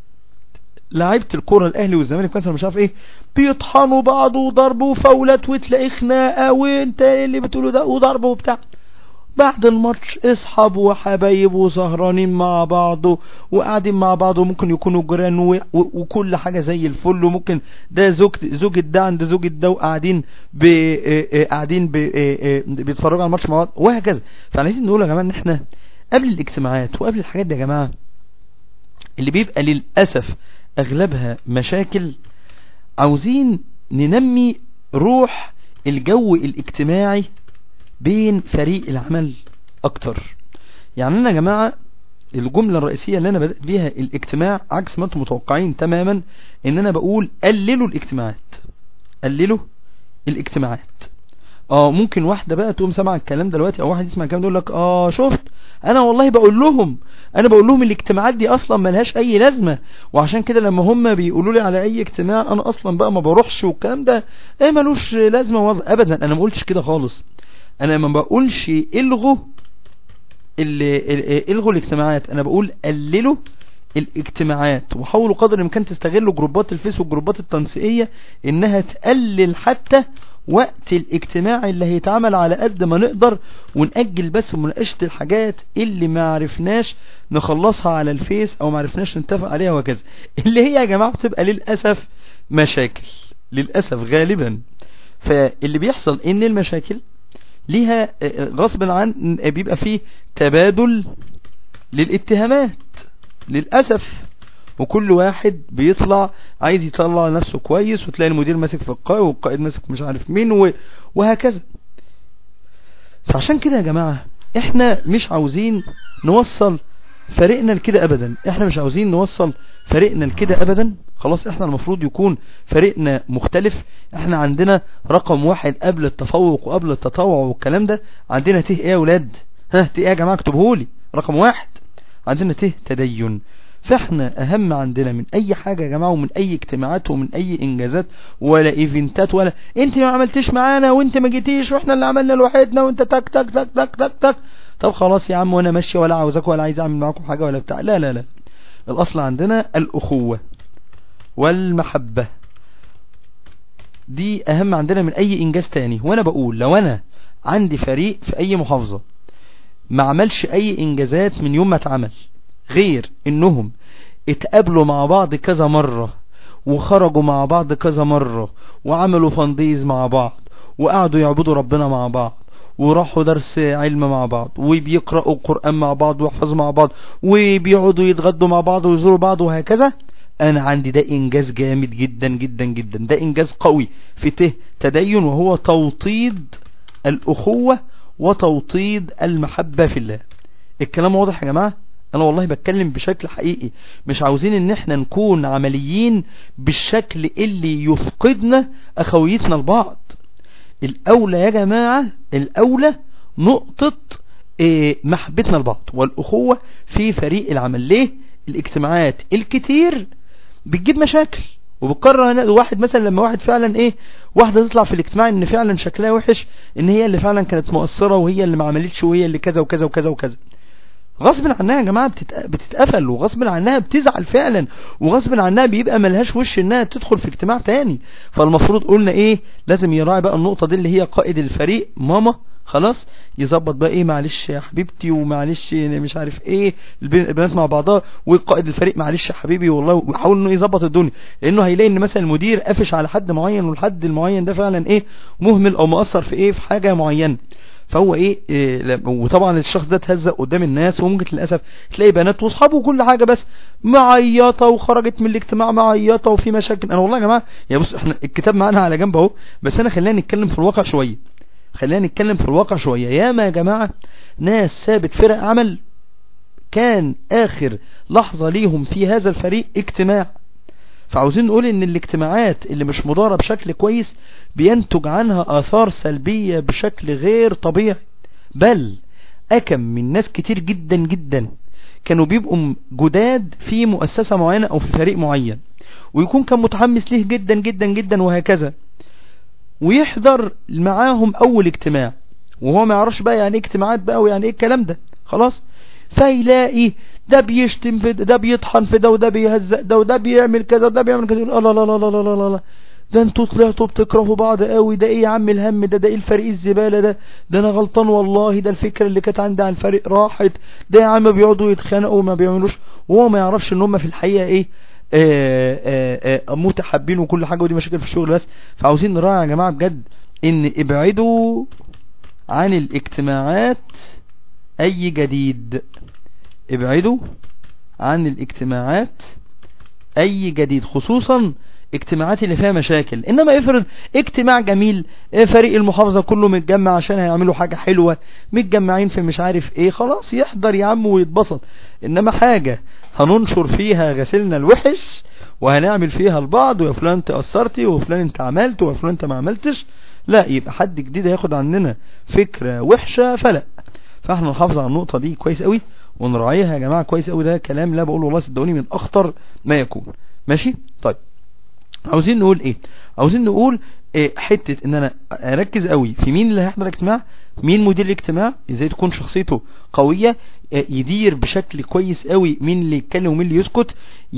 Speaker 4: لعيبه الكوره الاهلي والزمالك مثلا مش عارف ايه بيطحنوا بعض وضرب وفاولات وتلاقي خناقه وانت إيه اللي بتقوله ده وضرب وبتاع بعد الماتش اصحاب وحبايب وسهرانين مع بعض و- وقاعدين مع بعض وممكن يكونوا جيران و- و- وكل حاجة زي الفل وممكن ده زوج زوجة ده عند زوجة ده وقاعدين ب آه، آه، قاعدين ب آه، آه، بيتفرجوا على الماتش مع بعض وهكذا فعايزين نقول يا جماعة ان احنا قبل الاجتماعات وقبل الحاجات دي يا جماعة اللي بيبقى للأسف اغلبها مشاكل عاوزين ننمي روح الجو الاجتماعي بين فريق العمل اكتر يعني انا يا جماعة الجملة الرئيسية اللي انا بدأت بيها الاجتماع عكس ما انتم متوقعين تماما ان انا بقول قللوا الاجتماعات قللوا الاجتماعات اه ممكن واحدة بقى تقوم سامعة الكلام دلوقتي او واحد يسمع الكلام ده يقول لك اه شفت انا والله بقول لهم انا بقول لهم الاجتماعات دي اصلا ملهاش اي لازمة وعشان كده لما هم بيقولوا لي على اي اجتماع انا اصلا بقى ما بروحش والكلام ده ايه ملوش لازمة وضع ابدا انا ما قلتش كده خالص انا ما بقولش الغوا ال- ال- الغوا الاجتماعات انا بقول قللوا الاجتماعات وحاولوا قدر الامكان تستغلوا جروبات الفيس والجروبات التنسيقية انها تقلل حتى وقت الاجتماع اللي هيتعمل على قد ما نقدر ونأجل بس مناقشة الحاجات اللي ما عرفناش نخلصها على الفيس او ما عرفناش نتفق عليها وكذا اللي هي يا جماعة بتبقى للأسف مشاكل للأسف غالبا فاللي بيحصل ان المشاكل ليها آه، غصب عن آه، بيبقى فيه تبادل للاتهامات للأسف وكل واحد بيطلع عايز يطلع نفسه كويس وتلاقي المدير ماسك في القائد والقائد ماسك مش عارف مين و- وهكذا فعشان كده يا جماعة احنا مش عاوزين نوصل فريقنا لكده ابدا احنا مش عاوزين نوصل فريقنا لكده ابدا خلاص احنا المفروض يكون فريقنا مختلف احنا عندنا رقم واحد قبل التفوق وقبل التطوع والكلام ده عندنا ته ايه يا ولاد ها ته ايه يا جماعة اكتبهولي رقم واحد عندنا ته تدين فاحنا اهم عندنا من اي حاجة يا جماعة ومن اي اجتماعات ومن اي انجازات ولا ايفنتات ولا انت ما عملتش معانا وانت ما جيتيش واحنا اللي عملنا لوحدنا وانت تك تك تك تك تك تك طب خلاص يا عم وانا ماشي ولا عاوزك ولا عايز اعمل معاكم حاجة ولا بتاع لا لا لا الاصل عندنا الاخوة والمحبة دي اهم عندنا من اي انجاز تاني وانا بقول لو انا عندي فريق في اي محافظة ما عملش اي انجازات من يوم ما اتعمل غير انهم اتقابلوا مع بعض كذا مرة وخرجوا مع بعض كذا مرة وعملوا فنديز مع بعض وقعدوا يعبدوا ربنا مع بعض وراحوا درس علم مع بعض وبيقرأوا قرآن مع بعض ويحفظوا مع بعض وبيقعدوا يتغدوا مع بعض ويزوروا بعض وهكذا انا عندي ده انجاز جامد جدا جدا جدا ده انجاز قوي في ته تدين وهو توطيد الاخوة وتوطيد المحبة في الله الكلام واضح يا جماعة انا والله بتكلم بشكل حقيقي مش عاوزين ان احنا نكون عمليين بالشكل اللي يفقدنا اخويتنا لبعض الاولى يا جماعة الاولى نقطة إيه، محبتنا لبعض والاخوة في فريق العمل ليه الاجتماعات الكتير بتجيب مشاكل وبتكرر هنا واحد مثلا لما واحد فعلا ايه واحدة تطلع في الاجتماع ان فعلا شكلها وحش ان هي اللي فعلا كانت مؤثرة وهي اللي ما عملتش وهي اللي كذا وكذا وكذا وكذا غصب عنها يا جماعة بتت- بتتقفل وغصب عنها بتزعل فعلا وغصب عنها بيبقى ملهاش وش انها تدخل في اجتماع تاني فالمفروض قلنا ايه لازم يراعي بقى النقطة دي اللي هي قائد الفريق ماما خلاص يظبط بقى ايه معلش يا حبيبتي ومعلش مش عارف ايه الب- البنات مع بعضها وقائد الفريق معلش يا حبيبي والله ويحاول انه يظبط الدنيا لانه هيلاقي ان مثلا المدير قافش على حد معين والحد المعين ده فعلا ايه مهمل او مؤثر في ايه في حاجة معينة فهو ايه, إيه لا- وطبعا الشخص ده اتهزق قدام الناس وممكن للاسف تلاقي بنات واصحابه وكل حاجه بس معيطه وخرجت من الاجتماع معيطه وفي مشاكل انا والله يا جماعه يا بص احنا الكتاب معانا على جنب اهو بس انا خلينا نتكلم في الواقع شويه خلينا نتكلم في الواقع شويه ياما يا جماعه ناس سابت فرق عمل كان اخر لحظه ليهم في هذا الفريق اجتماع فعاوزين نقول ان الاجتماعات اللي مش مدارة بشكل كويس بينتج عنها اثار سلبية بشكل غير طبيعي بل اكم من ناس كتير جدا جدا كانوا بيبقوا جداد في مؤسسة معينة او في فريق معين ويكون كان متحمس ليه جدا جدا جدا وهكذا ويحضر معاهم اول اجتماع وهو ما يعرفش بقى يعني ايه اجتماعات بقى ويعني ايه الكلام ده خلاص فيلاقي ده بيشتم في ده, ده بيطحن في ده وده بيهزق ده وده بيعمل كذا وده بيعمل كذا يقول لا لا لا لا لا لا لا لا ده انتوا طلعتوا بتكرهوا بعض قوي ده ايه يا عم الهم ده ده ايه الفريق الزبالة ده ده انا غلطان والله ده الفكرة اللي كانت عندي عن الفريق راحت ده يا عم بيقعدوا يتخانقوا وما بيعملوش وهو ما يعرفش ان هم في الحقيقة ايه آآ آآ آآ متحابين وكل حاجة ودي مشاكل في الشغل بس فعاوزين نراعي يا جماعة بجد ان ابعدوا عن الاجتماعات اي جديد ابعدوا عن الاجتماعات اي جديد خصوصا اجتماعات اللي فيها مشاكل انما افرض اجتماع جميل اه فريق المحافظة كله متجمع عشان هيعملوا حاجة حلوة متجمعين في مش عارف ايه خلاص يحضر يا عم ويتبسط انما حاجة هننشر فيها غسلنا الوحش وهنعمل فيها البعض ويا فلان انت اثرتي وفلان انت عملت وفلان انت ما عملتش لا يبقى حد جديد هياخد عننا فكرة وحشة فلا فاحنا نحافظ على النقطة دي كويس قوي ونراعيها يا جماعة كويس قوي ده كلام لا بقول والله صدقوني من اخطر ما يكون ماشي طيب عاوزين نقول ايه عاوزين نقول إيه حتة ان انا اركز قوي في مين اللي هيحضر الاجتماع مين مدير الاجتماع ازاي تكون شخصيته قوية إيه يدير بشكل كويس قوي مين اللي يتكلم ومين اللي يسكت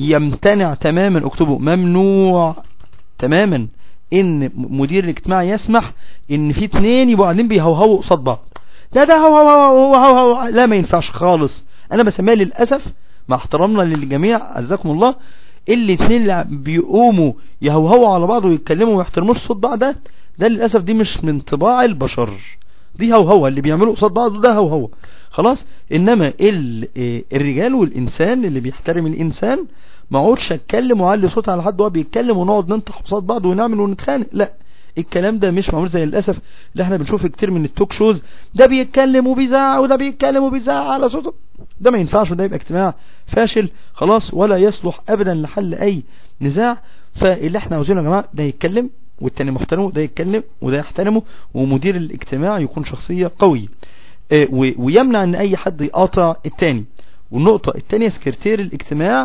Speaker 4: يمتنع تماما اكتبه ممنوع تماما ان مدير الاجتماع يسمح ان في اتنين يبقوا قاعدين بيهوهوا قصاد بعض ده ده هو هو هو هو هو هو لا ما ينفعش خالص انا بسميها للاسف مع احترامنا للجميع عزكم الله اللي اتنين اللي بيقوموا يهوهوا على بعض ويتكلموا وما يحترموش صوت بعض ده ده للاسف دي مش من طباع البشر دي هوهوه اللي بيعملوا قصاد بعض ده هوهوه خلاص انما ال- إيه الرجال والانسان اللي بيحترم الانسان ما اقعدش اتكلم واعلي صوت على حد وهو بيتكلم ونقعد ننطح قصاد بعض ونعمل ونتخانق لا الكلام ده مش معمول زي للاسف اللي احنا بنشوفه كتير من التوك شوز ده بيتكلم وبيزعق وده بيتكلم وبيزعق على صوته ده ما ينفعش وده يبقى اجتماع فاشل خلاص ولا يصلح ابدا لحل اي نزاع فاللي احنا عاوزينه يا جماعه ده يتكلم والتاني محترمه ده يتكلم وده يحترمه ومدير الاجتماع يكون شخصية قوية اه و- ويمنع ان اي حد يقاطع التاني والنقطة التانية سكرتير الاجتماع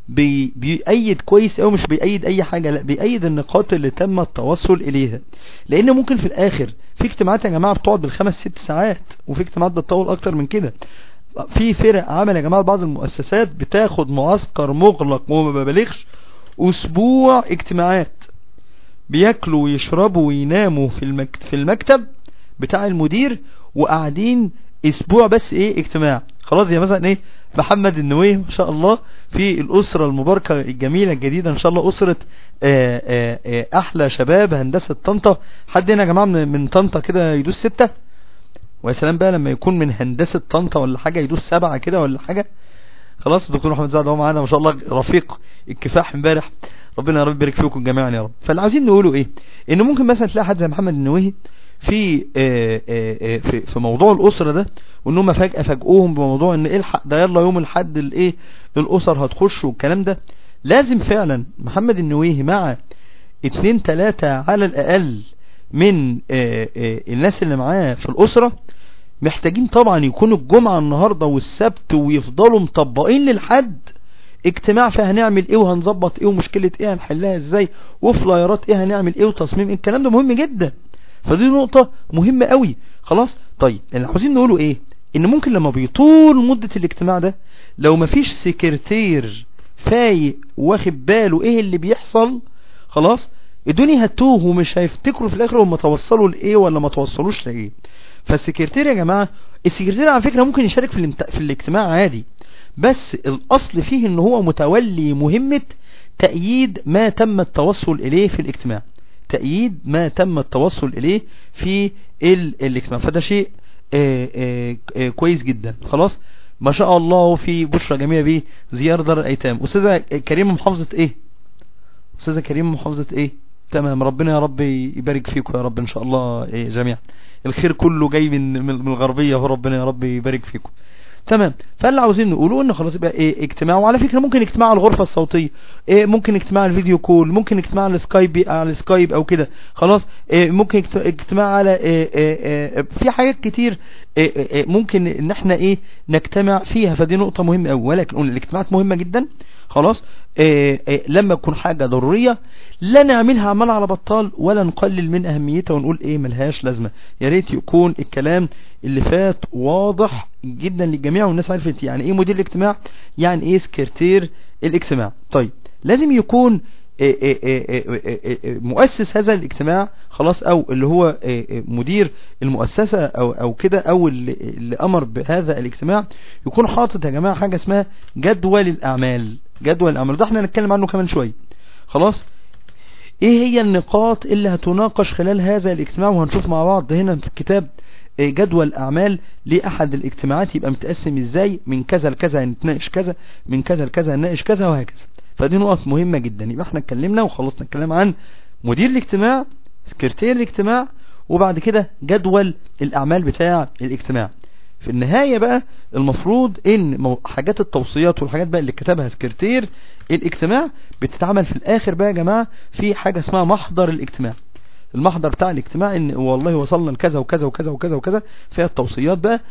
Speaker 4: بي بيأيد كويس او مش بيأيد اي حاجة لا بيأيد النقاط اللي تم التوصل اليها لان ممكن في الاخر في اجتماعات يا جماعة بتقعد بالخمس ست ساعات وفي اجتماعات بتطول اكتر من كده في فرق عمل يا جماعة بعض المؤسسات بتاخد معسكر مغلق وما ببالغش اسبوع اجتماعات بياكلوا ويشربوا ويناموا في المكتب, في المكتب بتاع المدير وقاعدين اسبوع بس ايه اجتماع خلاص زي مثلا ايه محمد النويه ما شاء الله في الاسرة المباركة الجميلة الجديدة ان شاء الله اسرة آآ آآ احلى شباب هندسة طنطا حد هنا يا جماعة من من طنطا كده يدوس ستة ويا سلام بقى لما يكون من هندسة طنطا ولا حاجة يدوس سبعة كده ولا حاجة خلاص الدكتور محمد سعد هو معانا ما شاء الله رفيق الكفاح امبارح ربنا يا رب يبارك فيكم جميعا يا رب فاللي عايزين نقوله ايه ان ممكن مثلا تلاقي حد زي محمد النووي في آه، آه، آه، في في موضوع الاسره ده وان هم فجاه فاجئوهم بموضوع ان الحق ده يلا يوم الحد الايه الاسر هتخش والكلام ده لازم فعلا محمد النووي مع اتنين تلاتة على الاقل من آه، آه، الناس اللي معاه في الاسره محتاجين طبعا يكونوا الجمعة النهاردة والسبت ويفضلوا مطبقين للحد اجتماع فيه هنعمل ايه وهنظبط ايه ومشكلة ايه هنحلها ازاي وفلايرات ايه هنعمل ايه وتصميم ايه الكلام ده مهم جدا فدي نقطة مهمة قوي خلاص طيب اللي عاوزين نقوله ايه ان ممكن لما بيطول مدة الاجتماع ده لو مفيش سكرتير فايق واخد باله ايه اللي بيحصل خلاص الدنيا هتوه ومش هيفتكروا في الاخر هم توصلوا لايه ولا ما توصلوش لايه فالسكرتير يا جماعة السكرتير على فكرة ممكن يشارك في, الامت... في الاجتماع عادي بس الاصل فيه ان هو متولي مهمة تأييد ما تم التوصل اليه في الاجتماع تأييد ما تم التوصل اليه في ال... الاجتماع فده شيء آه آه آه كويس جدا خلاص ما شاء الله في بشرى جميلة بيه زيارة دار الايتام استاذة كريمة محافظة ايه استاذة كريمة محافظة ايه تمام ربنا يا رب يبارك فيكم يا رب ان شاء الله إيه جميعا الخير كله جاي من من الغربية وربنا يا رب يبارك فيكم تمام فاللي عاوزين نقوله ان خلاص يبقى ايه اجتماع وعلى فكرة ممكن اجتماع على الغرفة الصوتية إيه ممكن اجتماع على الفيديو كول ممكن اجتماع على السكايب على السكايب او كده خلاص إيه ممكن اجت- اجتماع على إيه إيه إيه في حاجات كتير إيه إيه إيه ممكن ان احنا ايه نجتمع فيها فدي نقطة مهمة قوي ولكن قلنا الاجتماعات مهمة جدا خلاص إيه إيه لما تكون حاجة ضرورية لا نعملها عمال على بطال ولا نقلل من اهميتها ونقول ايه ملهاش لازمة يا ريت يكون الكلام اللي فات واضح جدا للجميع والناس عرفت يعني ايه مدير الاجتماع يعني ايه سكرتير الاجتماع طيب لازم يكون إيه إيه إيه إيه إيه إيه مؤسس هذا الاجتماع خلاص او اللي هو إيه إيه مدير المؤسسة او او كده او اللي, اللي امر بهذا الاجتماع يكون حاطط يا جماعة حاجة اسمها جدول الاعمال جدول الاعمال ده احنا هنتكلم عنه كمان شوية خلاص ايه هي النقاط اللي هتناقش خلال هذا الاجتماع وهنشوف مع بعض هنا في الكتاب إيه جدول اعمال لاحد الاجتماعات يبقى متقسم ازاي من كذا لكذا هنتناقش كذا من كذا لكذا هنناقش كذا وهكذا فدي نقط مهمة جدا يبقى احنا اتكلمنا وخلصنا الكلام عن مدير الاجتماع سكرتير الاجتماع وبعد كده جدول الاعمال بتاع الاجتماع في النهاية بقى المفروض ان مو- حاجات التوصيات والحاجات بقى اللي كتبها سكرتير الاجتماع بتتعمل في الاخر بقى يا جماعة في حاجة اسمها محضر الاجتماع المحضر بتاع الاجتماع ان والله وصلنا لكذا وكذا وكذا وكذا وكذا فيها التوصيات بقى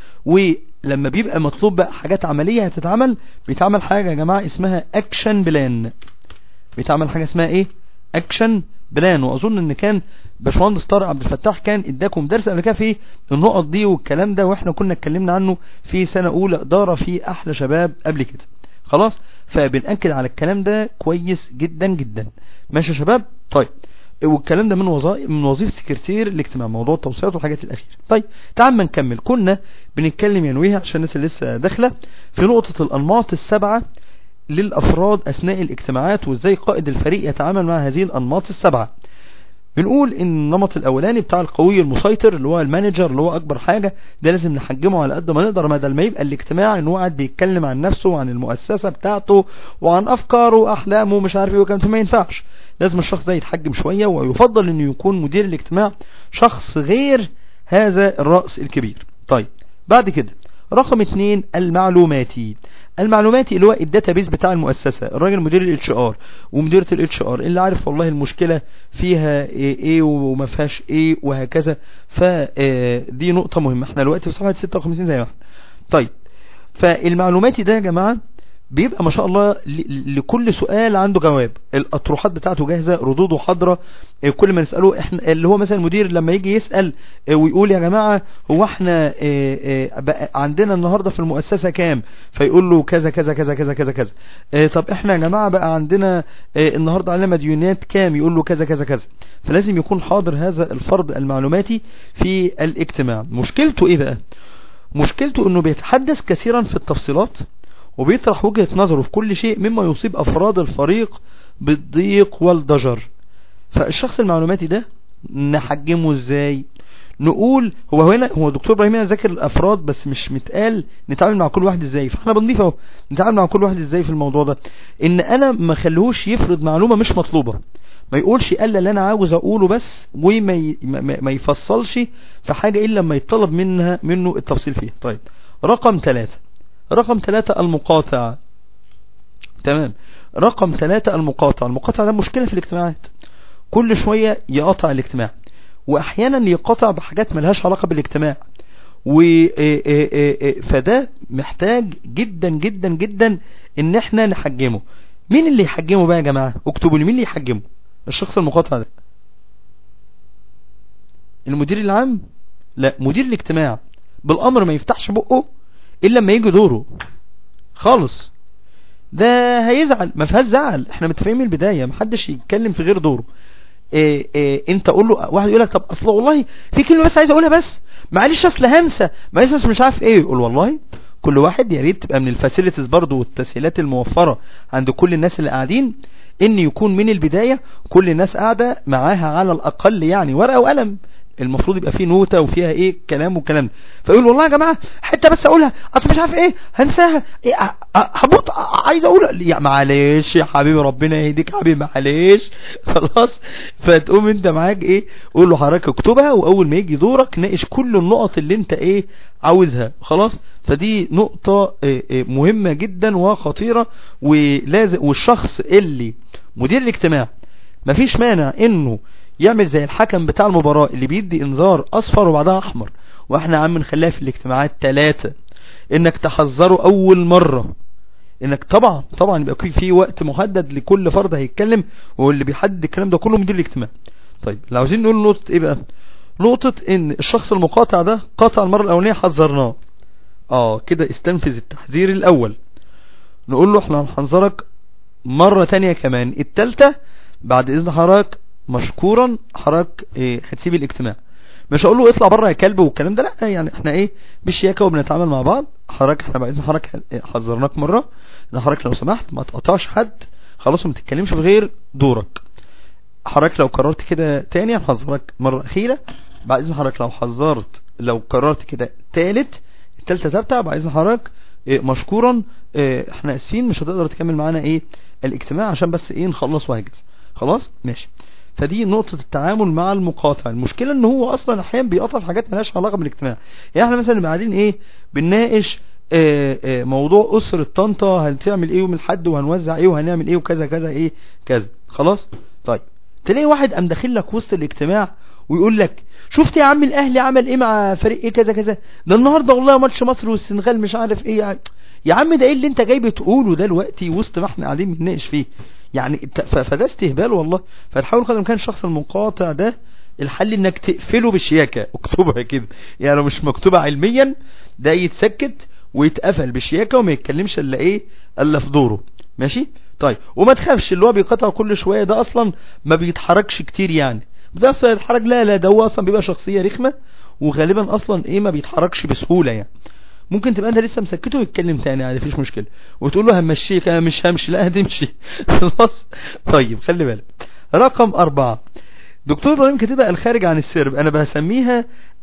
Speaker 4: ولما بيبقى مطلوب بقى حاجات عملية هتتعمل بيتعمل حاجة يا جماعة اسمها اكشن بلان بيتعمل حاجة اسمها ايه اكشن بلان واظن ان كان باشمهندس طارق عبد الفتاح كان اداكم درس قبل كده في النقط دي والكلام ده واحنا كنا اتكلمنا عنه في سنة اولى ادارة في احلى شباب قبل كده خلاص فبنأكد على الكلام ده كويس جدا جدا ماشي يا شباب طيب والكلام ده من وظائف من وظيفه سكرتير الاجتماع موضوع التوصيات والحاجات الاخيره طيب تعال ما نكمل كنا بنتكلم ينويها عشان الناس اللي لسه داخله في نقطه الانماط السبعه للافراد اثناء الاجتماعات وازاي قائد الفريق يتعامل مع هذه الانماط السبعه بنقول ان النمط الاولاني بتاع القوي المسيطر اللي هو المانجر اللي هو اكبر حاجة ده لازم نحجمه على قد ما نقدر بدل ما يبقى الاجتماع ان هو قاعد بيتكلم عن نفسه وعن المؤسسة بتاعته وعن افكاره واحلامه ومش عارف ايه وكان ما ينفعش لازم الشخص ده يتحجم شوية ويفضل انه يكون مدير الاجتماع شخص غير هذا الرأس الكبير طيب بعد كده رقم اتنين المعلوماتي المعلوماتي اللي هو الداتابيز بتاع المؤسسة الراجل مدير الاتش ار ومديرة الاتش ار اللي عارف والله المشكلة فيها ايه, إيه وما فيهاش ايه وهكذا فدي نقطة مهمة احنا دلوقتي في صفحة 56 زي ما احنا طيب فالمعلوماتي ده يا جماعة بيبقى ما شاء الله ل- لكل سؤال عنده جواب الاطروحات بتاعته جاهزة ردوده حاضرة إيه، كل ما نسأله احنا اللي هو مثلا المدير لما يجي يسأل إيه، ويقول يا جماعة هو احنا إيه، إيه، بقى عندنا النهاردة في المؤسسة كام فيقول له كذا كذا كذا كذا كذا كذا إيه، طب احنا يا جماعة بقى عندنا إيه، النهاردة علينا مديونات كام يقول له كذا كذا كذا فلازم يكون حاضر هذا الفرد المعلوماتي في الاجتماع مشكلته ايه بقى مشكلته انه بيتحدث كثيرا في التفصيلات وبيطرح وجهة نظره في كل شيء مما يصيب افراد الفريق بالضيق والضجر فالشخص المعلوماتي ده نحجمه ازاي نقول هو هنا هو دكتور ابراهيم هنا ذاكر الافراد بس مش متقال نتعامل مع كل واحد ازاي فاحنا بنضيف اهو نتعامل مع كل واحد ازاي في الموضوع ده ان انا ما خليهوش يفرض معلومه مش مطلوبه ما يقولش الا اللي انا عاوز اقوله بس وما ي... ما ما يفصلش في حاجه الا لما يطلب منها منه التفصيل فيها طيب رقم ثلاثة رقم ثلاثة المقاطع تمام رقم ثلاثة المقاطع المقاطع ده مشكلة في الاجتماعات كل شوية يقطع الاجتماع واحيانا يقطع بحاجات ملهاش علاقة بالاجتماع و فده محتاج جدا جدا جدا ان احنا نحجمه مين اللي يحجمه بقى يا جماعة اكتبوا لي مين اللي يحجمه الشخص المقاطع ده المدير العام لا مدير الاجتماع بالامر ما يفتحش بقه الا لما يجي دوره خالص ده هيزعل ما فيهاش زعل احنا متفقين من البدايه محدش يتكلم في غير دوره إيه إيه انت قول له واحد يقول لك طب اصل والله في كلمه بس عايز اقولها بس معلش اصل هنسى معلش أصل مش عارف ايه يقول والله كل واحد يا ريت تبقى من الفاسيلتيز برضو والتسهيلات الموفره عند كل الناس اللي قاعدين ان يكون من البدايه كل الناس قاعده معاها على الاقل يعني ورقه وقلم المفروض يبقى فيه نوتة وفيها ايه كلام وكلام ده. فيقول والله يا جماعة حتى بس اقولها اصل مش عارف ايه هنساها إيه هموت عايز اقول يا معلش يا حبيبي ربنا يهديك يا حبيبي معلش خلاص فتقوم انت معاك ايه قول له حضرتك اكتبها واول ما يجي دورك ناقش كل النقط اللي انت ايه عاوزها خلاص فدي نقطة إيه إيه مهمة جدا وخطيرة ولازم والشخص اللي مدير الاجتماع مفيش مانع انه يعمل زي الحكم بتاع المباراة اللي بيدي انذار اصفر وبعدها احمر واحنا عم نخليها في الاجتماعات ثلاثة انك تحذره اول مرة انك طبعا طبعا يبقى في وقت محدد لكل فرد هيتكلم واللي بيحدد الكلام ده كله مدير الاجتماع طيب لو عاوزين نقول نقطة ايه بقى نقطة ان الشخص المقاطع ده قاطع المرة الاولانية حذرناه اه كده استنفذ التحذير الاول نقول له احنا هنحذرك مرة تانية كمان التالتة بعد اذن حضرتك مشكورا حضرتك إيه هتسيب الاجتماع مش هقول له اطلع بره يا كلب والكلام ده لا يعني احنا ايه بشياكه وبنتعامل مع بعض حضرتك احنا بعدين حضرتك حذرناك مره ان حضرتك لو سمحت ما تقطعش حد خلاص ما تتكلمش في غير دورك حضرتك لو قررت كده تاني هنحذرك مره اخيره بعد اذن حضرتك لو حذرت لو قررت كده تالت التالتة تابتة بعد اذن حضرتك إيه مشكورا إيه احنا اسفين مش هتقدر تكمل معانا ايه الاجتماع عشان بس ايه نخلص وهجز خلاص ماشي فدي نقطة التعامل مع المقاطع المشكلة ان هو اصلا احيانا بيقطع في حاجات مالهاش علاقة بالاجتماع يعني احنا مثلا قاعدين ايه بنناقش اه اه موضوع اسرة طنطا هنعمل ايه يوم الحد وهنوزع ايه وهنعمل ايه وكذا كذا ايه كذا خلاص طيب تلاقي واحد قام داخل لك وسط الاجتماع ويقول لك شفت يا عم الاهلي عمل ايه مع فريق ايه كذا كذا ده النهارده والله ماتش مصر والسنغال مش عارف ايه يعني يا عم ده ايه اللي انت جاي بتقوله ده دلوقتي وسط ما احنا قاعدين بنناقش فيه يعني فده استهبال والله فتحاول قدر الامكان الشخص المنقاطع ده الحل انك تقفله بشياكة اكتبها كده يعني لو مش مكتوبة علميا ده يتسكت ويتقفل بشياكة وما يتكلمش الا ايه الا في دوره ماشي طيب وما تخافش اللي هو بيقطع كل شوية ده اصلا ما بيتحركش كتير يعني ده اصلا يتحرك لا لا ده هو اصلا بيبقى شخصية رخمة وغالبا اصلا ايه ما بيتحركش بسهولة يعني ممكن تبقى انت لسه مسكته ويتكلم تاني عادي مفيش مشكله وتقول له همشيك انا مش همشي لا هتمشي خلاص طيب خلي بالك رقم أربعة دكتور ابراهيم كاتبها الخارج عن السرب انا بسميها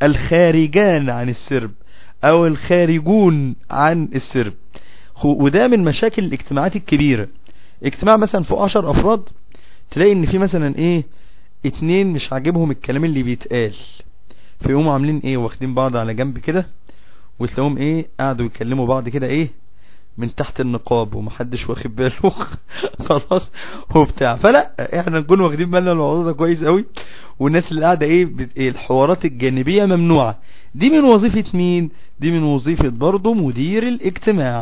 Speaker 4: الخارجان عن السرب او الخارجون عن السرب وده من مشاكل الاجتماعات الكبيرة اجتماع مثلا فوق 10 افراد تلاقي ان في مثلا ايه اتنين مش عاجبهم الكلام اللي بيتقال فيقوموا عاملين ايه واخدين بعض على جنب كده وتلاقيهم ايه قعدوا يكلموا بعض كده ايه من تحت النقاب ومحدش واخد باله خلاص وبتاع فلا احنا نكون واخدين بالنا الموضوع ده كويس قوي والناس اللي قاعده ايه, بت... إيه الحوارات الجانبيه ممنوعه دي من وظيفه مين دي من وظيفه برضه مدير الاجتماع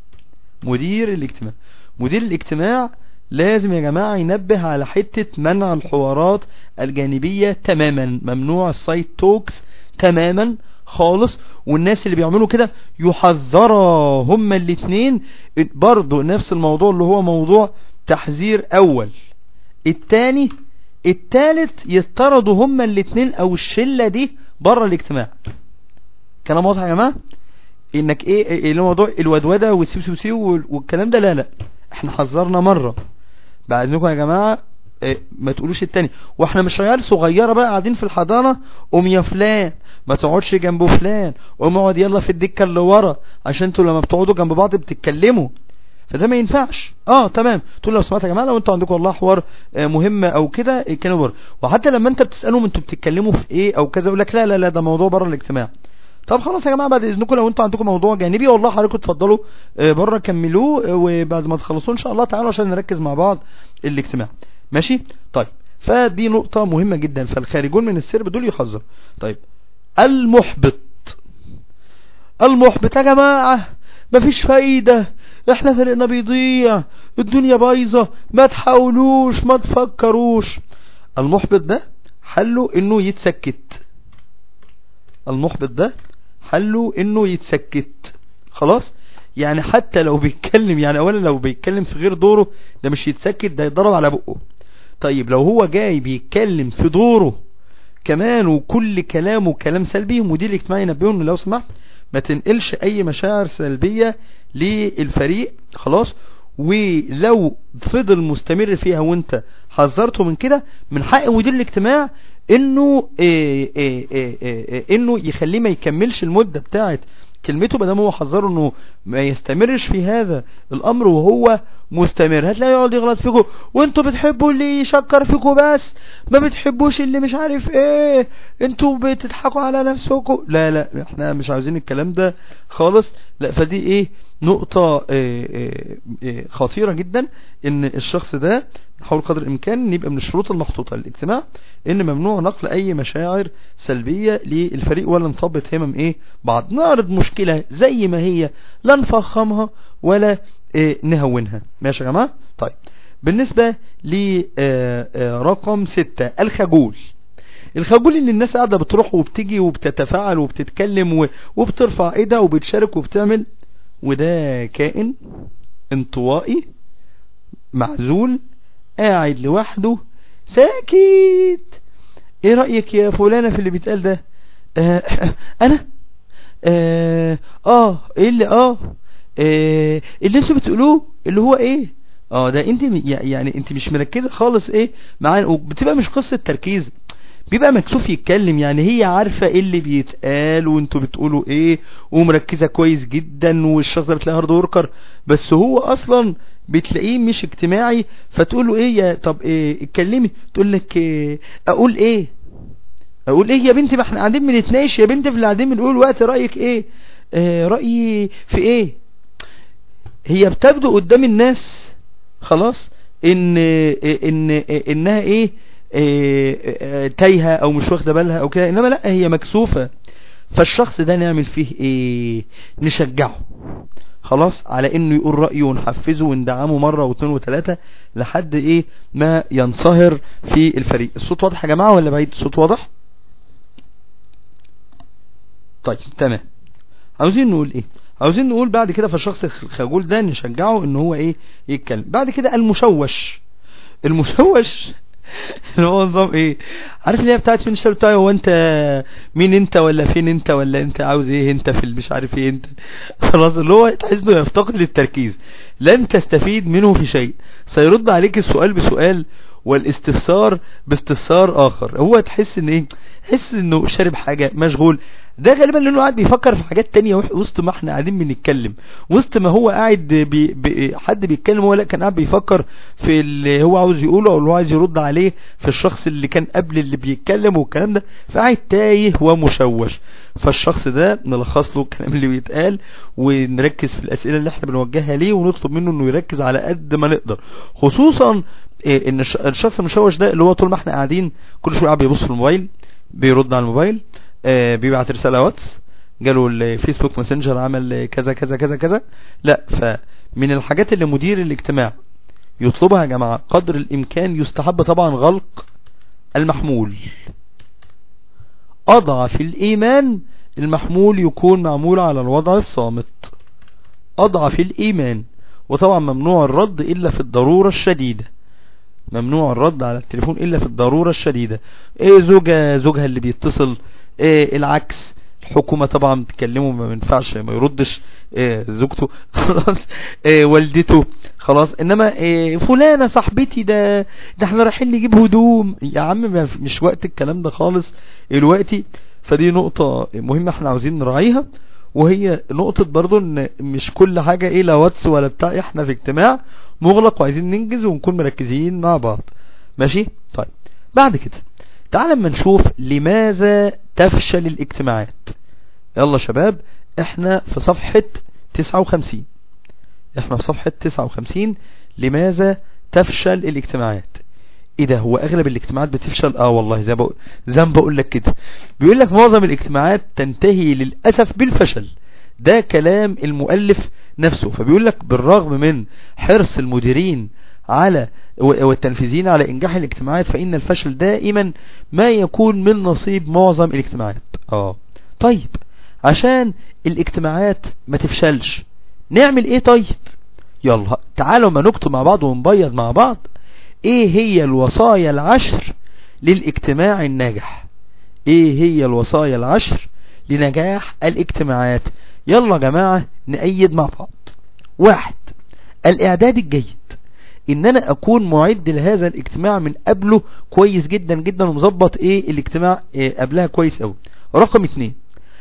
Speaker 4: مدير الاجتماع مدير الاجتماع لازم يا جماعة ينبه على حتة منع الحوارات الجانبية تماما ممنوع السايت توكس تماما خالص والناس اللي بيعملوا كده يحذروا هما الاتنين برضو نفس الموضوع اللي هو موضوع تحذير اول التاني التالت يطردوا هما الاتنين او الشلة دي بره الاجتماع كلام واضح يا جماعة انك ايه الموضوع الودودة والسيوسيوسي والكلام ده لا لا احنا حذرنا مرة بعد اذنكم يا جماعة اه ما تقولوش التاني واحنا مش عيال صغيرة بقى قاعدين في الحضانة قوم يا فلان ما تقعدش جنب فلان قوم اقعد يلا في الدكة اللي ورا عشان انتوا لما بتقعدوا جنب بعض بتتكلموا فده ما ينفعش اه تمام تقول لو سمعت يا جماعه لو انتوا عندكم والله حوار آه مهم او كده اتكلموا بره وحتى لما انت بتسالهم انتوا بتتكلموا في ايه او كذا يقول لك لا لا لا ده موضوع بره الاجتماع طب خلاص يا جماعه بعد اذنكم لو انتوا عندكم موضوع جانبي والله حضراتكم اتفضلوا آه بره كملوه آه وبعد ما تخلصوا ان شاء الله تعالوا عشان نركز مع بعض الاجتماع ماشي طيب فدي نقطه مهمه جدا فالخارجون من السرب دول يحذر طيب المحبط المحبط يا جماعه مفيش فايده احنا فريقنا بيضيع الدنيا بايظه ما تحاولوش ما تفكروش المحبط ده حله انه يتسكت المحبط ده حله انه يتسكت خلاص يعني حتى لو بيتكلم يعني اولا لو بيتكلم في غير دوره ده مش يتسكت ده يتضرب على بقه طيب لو هو جاي بيتكلم في دوره كمان وكل كلامه كلام سلبي مدير الاجتماعي ينبهه انه لو سمحت ما تنقلش اي مشاعر سلبية للفريق خلاص ولو فضل مستمر فيها وانت حذرته من كده من حق مدير الاجتماع انه إيه إيه إيه إيه انه يخليه ما يكملش المدة بتاعت كلمته بدل هو حذره انه ما يستمرش في هذا الامر وهو مستمر هتلاقي يقعد يغلط فيكم وانتوا بتحبوا اللي يشكر فيكم بس ما بتحبوش اللي مش عارف ايه انتوا بتضحكوا على نفسكم لا لا احنا مش عاوزين الكلام ده خالص لا فدي ايه نقطة ايه ايه خطيرة جدا ان الشخص ده نحاول قدر الامكان ان يبقى من الشروط المحطوطة للاجتماع ان ممنوع نقل اي مشاعر سلبية للفريق ولا نثبت همم ايه بعض نعرض مشكلة زي ما هي لا نفخمها ولا إيه نهونها ماشي يا جماعة طيب بالنسبة لرقم ستة الخجول الخجول ان الناس قاعدة بتروح وبتيجي وبتتفاعل وبتتكلم وبترفع ايدها وبتشارك وبتعمل وده كائن انطوائي معزول قاعد لوحده ساكت ايه رأيك يا فلانة في اللي بيتقال ده آه انا اه, آه ايه اللي اه آه اللي انتوا بتقولوه اللي هو ايه اه ده انت يعني انت مش مركزه خالص ايه معانا وبتبقى مش قصه تركيز بيبقى مكسوف يتكلم يعني هي عارفة ايه اللي بيتقال وانتوا بتقولوا ايه ومركزة كويس جدا والشخص ده بتلاقيه هارد وركر بس هو اصلا بتلاقيه مش اجتماعي فتقول له ايه يا طب ايه اتكلمي تقول لك إيه اقول ايه اقول ايه يا بنتي ما احنا قاعدين بنتناقش يا بنتي في اللي قاعدين بنقول وقت رايك ايه آه رايي في ايه هي بتبدو قدام الناس خلاص ان ان انها ايه تايهه او مش واخده بالها او كده انما لا هي مكسوفه فالشخص ده نعمل فيه ايه نشجعه خلاص على انه يقول رأيه ونحفزه وندعمه مرة واثنين وثلاثة لحد ايه ما ينصهر في الفريق الصوت واضح يا جماعة ولا بعيد الصوت واضح طيب تمام عاوزين نقول ايه عاوزين نقول بعد كده فالشخص الخجول ده نشجعه ان هو ايه يتكلم بعد كده المشوش المشوش اللي هو نظام ايه عارف اللي هي بتاعت فين الشغل بتاعي هو انت مين انت ولا فين انت ولا انت عاوز ايه انت في مش عارف ايه انت خلاص اللي هو تحس انه يفتقد للتركيز لن تستفيد منه في شيء سيرد عليك السؤال بسؤال والاستفسار باستفسار اخر هو تحس ان ايه تحس انه شارب حاجة مشغول ده غالبا لانه قاعد بيفكر في حاجات تانية وسط ما احنا قاعدين بنتكلم وسط ما هو قاعد بي بي حد بيتكلم هو لا كان قاعد بيفكر في اللي هو عاوز يقوله او اللي هو عايز يرد عليه في الشخص اللي كان قبل اللي بيتكلم والكلام ده فقاعد تايه ومشوش فالشخص ده نلخص له الكلام اللي بيتقال ونركز في الاسئله اللي احنا بنوجهها ليه ونطلب منه انه يركز على قد ما نقدر خصوصا إيه ان الشخص المشوش ده اللي هو طول ما احنا قاعدين كل شويه قاعد بيبص في الموبايل بيرد على الموبايل آه بيبعت رسالة واتس جاله الفيسبوك ماسنجر عمل كذا كذا كذا كذا لا فمن الحاجات اللي مدير الاجتماع يطلبها يا جماعة قدر الامكان يستحب طبعا غلق المحمول اضعف الايمان المحمول يكون معمول على الوضع الصامت اضعف الايمان وطبعا ممنوع الرد الا في الضرورة الشديدة ممنوع الرد على التليفون الا في الضرورة الشديدة ايه زوجة زوجها اللي بيتصل إيه العكس الحكومة طبعا بتكلمه ما ينفعش ما يردش آه، زوجته خلاص آه، والدته خلاص انما آه، فلانة صاحبتي ده ده احنا رايحين نجيب هدوم يا عم ما في- مش وقت الكلام ده خالص الوقتي فدي نقطة مهمة احنا عاوزين نراعيها وهي نقطة برضو ان مش كل حاجة ايه لا واتس ولا بتاع احنا في اجتماع مغلق وعايزين ننجز ونكون مركزين مع بعض ماشي طيب بعد كده تعال اما نشوف لماذا تفشل الاجتماعات يلا شباب احنا في صفحة 59 احنا في صفحة 59 لماذا تفشل الاجتماعات ايه ده هو اغلب الاجتماعات بتفشل اه والله زي بقول زي ما بقول لك كده بيقول لك معظم الاجتماعات تنتهي للاسف بالفشل ده كلام المؤلف نفسه فبيقول لك بالرغم من حرص المديرين على و- والتنفيذيين على انجاح الاجتماعات فان الفشل دائما ما يكون من نصيب معظم الاجتماعات اه طيب عشان الاجتماعات ما تفشلش نعمل ايه طيب يلا تعالوا ما نكتب مع بعض ونبيض مع بعض ايه هي الوصايا العشر للاجتماع الناجح ايه هي الوصايا العشر لنجاح الاجتماعات يلا يا جماعة نأيد مع بعض واحد الاعداد الجيد ان انا اكون معد لهذا الاجتماع من قبله كويس جدا جدا ومظبط ايه الاجتماع إيه قبلها كويس قوي رقم اتنين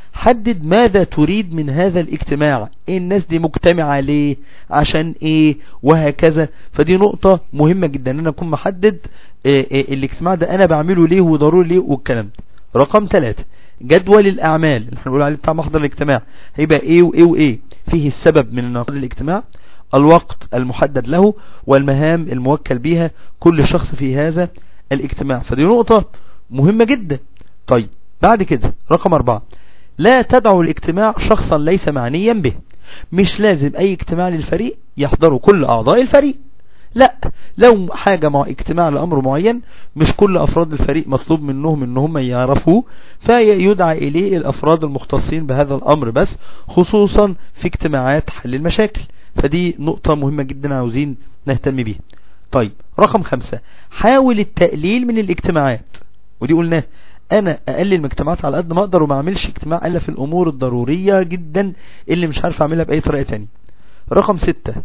Speaker 4: حدد ماذا تريد من هذا الاجتماع ايه الناس دي مجتمعة ليه عشان ايه وهكذا فدي نقطة مهمة جدا ان انا اكون محدد إيه إيه الاجتماع ده انا بعمله ليه وضروري ليه والكلام ده رقم ثلاثة جدول الاعمال اللي احنا بنقول عليه بتاع محضر الاجتماع هيبقى ايه وايه وايه فيه السبب من انعقاد الاجتماع الوقت المحدد له والمهام الموكل بها كل شخص في هذا الاجتماع فدي نقطة مهمة جدا طيب بعد كده رقم أربعة لا تدعو الاجتماع شخصا ليس معنيا به مش لازم أي اجتماع للفريق يحضره كل أعضاء الفريق لا لو حاجة مع اجتماع لأمر معين مش كل أفراد الفريق مطلوب منهم ان هم يعرفوه فيدعى إليه الأفراد المختصين بهذا الأمر بس خصوصا في اجتماعات حل المشاكل فدي نقطة مهمة جدا عاوزين نهتم بيها طيب رقم خمسة حاول التقليل من الاجتماعات ودي قلناه انا اقلل من اجتماعات على قد ما اقدر وما اعملش اجتماع الا في الامور الضرورية جدا اللي مش عارف اعملها باي طريقة تانية رقم ستة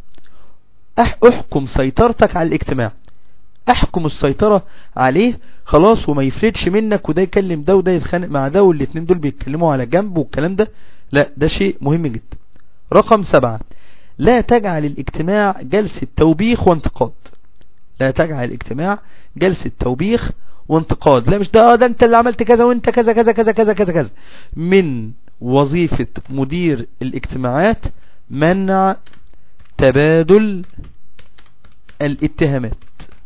Speaker 4: أح احكم سيطرتك على الاجتماع احكم السيطرة عليه خلاص وما يفردش منك وده يكلم ده وده يتخانق مع ده والاتنين دول بيتكلموا على جنب والكلام ده لا ده شيء مهم جدا رقم سبعة لا تجعل الاجتماع جلسة توبيخ وانتقاد لا تجعل الاجتماع جلسة توبيخ وانتقاد لا مش ده آه ده انت اللي عملت كذا وانت كذا كذا كذا كذا كذا كذا من وظيفة مدير الاجتماعات منع تبادل الاتهامات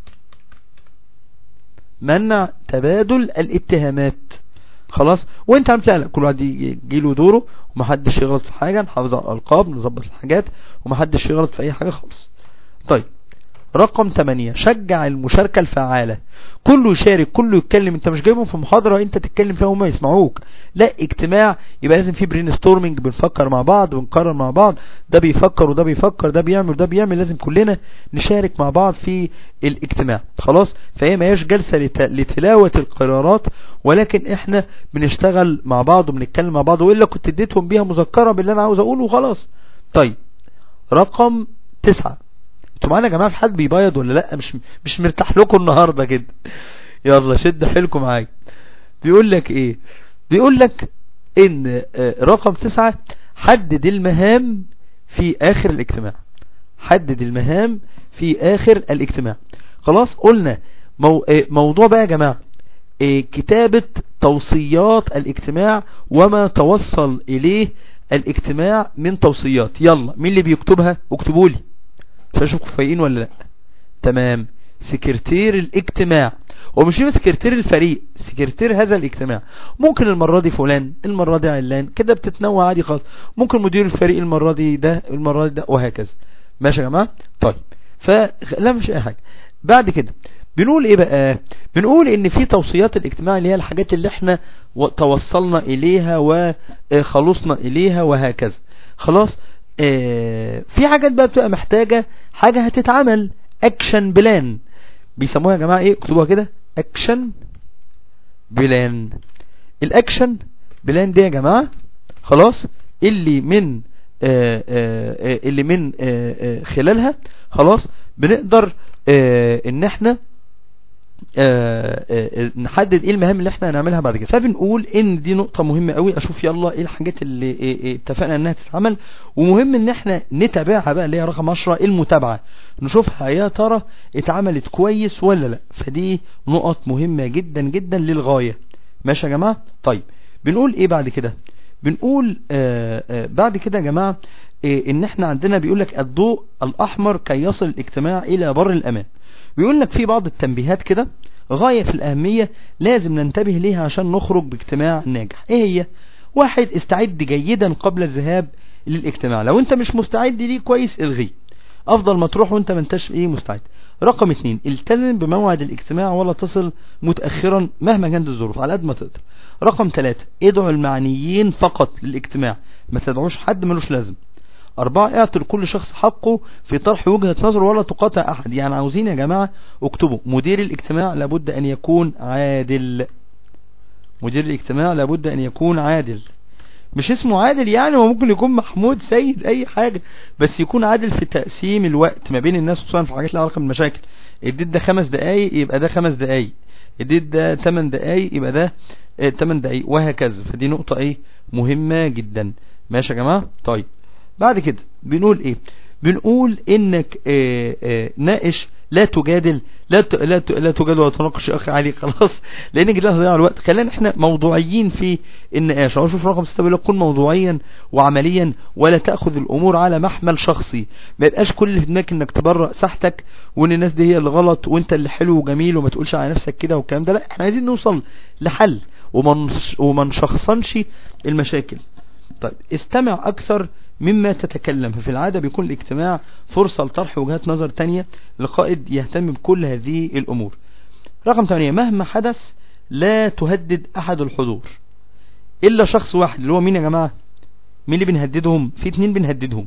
Speaker 4: منع تبادل الاتهامات خلاص وانت عم لا لا كل واحد يجي له دوره ومحدش يغلط في حاجة نحافظ على الالقاب نظبط الحاجات ومحدش يغلط في اي حاجة خالص طيب رقم 8 شجع المشاركة الفعالة كله يشارك كله يتكلم انت مش جايبهم في محاضرة انت تتكلم فيها وما يسمعوك لا اجتماع يبقى لازم في برين ستورمنج بنفكر مع بعض بنقرر مع بعض ده بيفكر وده بيفكر ده بيعمل وده بيعمل لازم كلنا نشارك مع بعض في الاجتماع خلاص فهي ما هياش جلسة لت... لتلاوة القرارات ولكن احنا بنشتغل مع بعض وبنتكلم مع بعض وإلا كنت اديتهم بيها مذكرة باللي انا عاوز اقوله وخلاص طيب رقم تسعة انتوا معانا يا جماعه في حد بيبيض ولا لا مش مش مرتاح لكم النهارده كده يلا شد حيلكم معايا بيقول لك ايه بيقول لك ان رقم تسعة حدد المهام في اخر الاجتماع حدد المهام في اخر الاجتماع خلاص قلنا مو موضوع بقى يا جماعه كتابة توصيات الاجتماع وما توصل اليه الاجتماع من توصيات يلا مين اللي بيكتبها اكتبوا لي شاشكم فايقين ولا لا تمام سكرتير الاجتماع ومش بس سكرتير الفريق سكرتير هذا الاجتماع ممكن المرة دي فلان المرة دي علان كده بتتنوع عادي خالص ممكن مدير الفريق المرة دي ده المرة دي ده وهكذا ماشي يا جماعة طيب فلا مش اي حاجة بعد كده بنقول ايه بقى بنقول ان في توصيات الاجتماع اللي هي الحاجات اللي احنا توصلنا اليها وخلصنا اليها وهكذا خلاص اه في حاجات بقى بتبقى محتاجة حاجة هتتعمل اكشن بلان بيسموها يا جماعة ايه اكتبوها كده اكشن بلان الاكشن بلان دي يا جماعة خلاص اللي من آه، آه، آه، اللي من آه، آه، خلالها خلاص بنقدر آه، ان احنا آه، آه، نحدد ايه المهام اللي احنا هنعملها بعد كده فبنقول ان دي نقطة مهمة قوي اشوف يلا ايه الحاجات اللي إيه- إيه اتفقنا انها تتعمل ومهم ان احنا نتابعها بقى اللي هي رقم 10 المتابعة نشوفها يا ترى اتعملت كويس ولا لا فدي نقط مهمة جدا جدا للغاية ماشي يا جماعة طيب بنقول ايه بعد كده بنقول آه آه بعد كده يا جماعة آه ان احنا عندنا بيقول لك الضوء الاحمر كي يصل الاجتماع الى بر الامان بيقول لك في بعض التنبيهات كده غاية في الأهمية لازم ننتبه ليها عشان نخرج باجتماع ناجح ايه هي واحد استعد جيدا قبل الذهاب للاجتماع لو انت مش مستعد ليه كويس الغيه افضل ما تروح وانت ما انتش ايه مستعد رقم اتنين التزم بموعد الاجتماع ولا تصل متأخرا مهما كانت الظروف على قد ما تقدر رقم ثلاثة ادعوا المعنيين فقط للاجتماع ما تدعوش حد ملوش لازم أربعة اعطي لكل شخص حقه في طرح وجهة نظر ولا تقاطع أحد يعني عاوزين يا جماعة اكتبوا مدير الاجتماع لابد أن يكون عادل مدير الاجتماع لابد أن يكون عادل مش اسمه عادل يعني هو ممكن يكون محمود سيد أي حاجة بس يكون عادل في تقسيم الوقت ما بين الناس خصوصا في حاجات لها علاقة بالمشاكل اديت ده خمس دقايق يبقى ده خمس دقايق اديت ده تمن دقايق يبقى ده اه تمن دقايق وهكذا فدي نقطة ايه مهمة جدا ماشي يا جماعة طيب بعد كده بنقول ايه بنقول انك اه اه ناقش لا تجادل لا ت... لا ت... لا تجادل ولا تناقش يا اخي علي خلاص لان كده هتضيع الوقت خلينا احنا موضوعيين في النقاش اهو شوف رقم 6 بيقول لك كن موضوعيا وعمليا ولا تاخذ الامور على محمل شخصي ما يبقاش كل اللي في دماغك انك تبرأ ساحتك وان الناس دي هي اللي غلط وانت اللي حلو وجميل وما تقولش على نفسك كده والكلام ده لا احنا عايزين نوصل لحل وما نش- وما نشخصنش المشاكل طيب استمع اكثر مما تتكلم ففي العادة بيكون الاجتماع فرصة لطرح وجهات نظر تانية لقائد يهتم بكل هذه الأمور رقم 8 مهما حدث لا تهدد أحد الحضور إلا شخص واحد اللي هو مين يا جماعة مين اللي بنهددهم في اتنين بنهددهم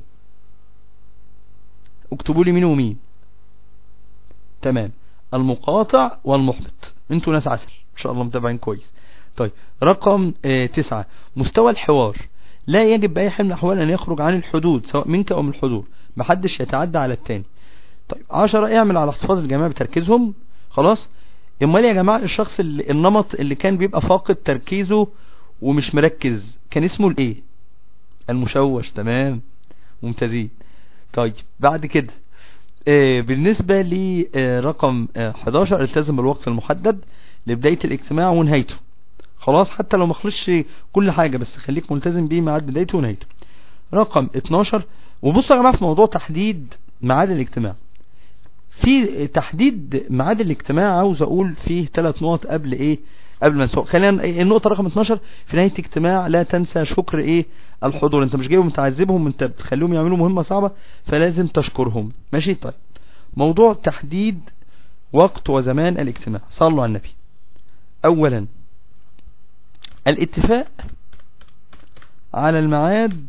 Speaker 4: اكتبوا لي مين ومين تمام المقاطع والمحبط انتوا ناس عسل ان شاء الله متابعين كويس طيب رقم اه تسعة مستوى الحوار لا يجب بأي حال من الأحوال أن يخرج عن الحدود سواء منك أو من الحضور محدش يتعدى على التاني طيب عشرة اعمل على احتفاظ الجماعة بتركيزهم خلاص امال يا جماعة الشخص اللي النمط اللي كان بيبقى فاقد تركيزه ومش مركز كان اسمه الايه المشوش تمام ممتازين طيب بعد كده آه بالنسبة لرقم آه 11 التزم بالوقت المحدد لبداية الاجتماع ونهايته خلاص حتى لو ما خلصش كل حاجة بس خليك ملتزم بيه ميعاد بدايته ونهايته رقم 12 وبصوا يا جماعة في موضوع تحديد ميعاد الاجتماع في تحديد ميعاد الاجتماع عاوز اقول فيه ثلاث نقط قبل ايه قبل ما نسوق خلينا النقطة رقم 12 في نهاية اجتماع لا تنسى شكر ايه الحضور انت مش جايبهم تعذبهم انت بتخليهم يعملوا مهمة صعبة فلازم تشكرهم ماشي طيب موضوع تحديد وقت وزمان الاجتماع صلوا على النبي اولا الاتفاق على الميعاد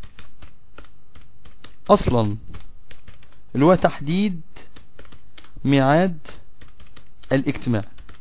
Speaker 4: اصلا اللي هو تحديد ميعاد الاجتماع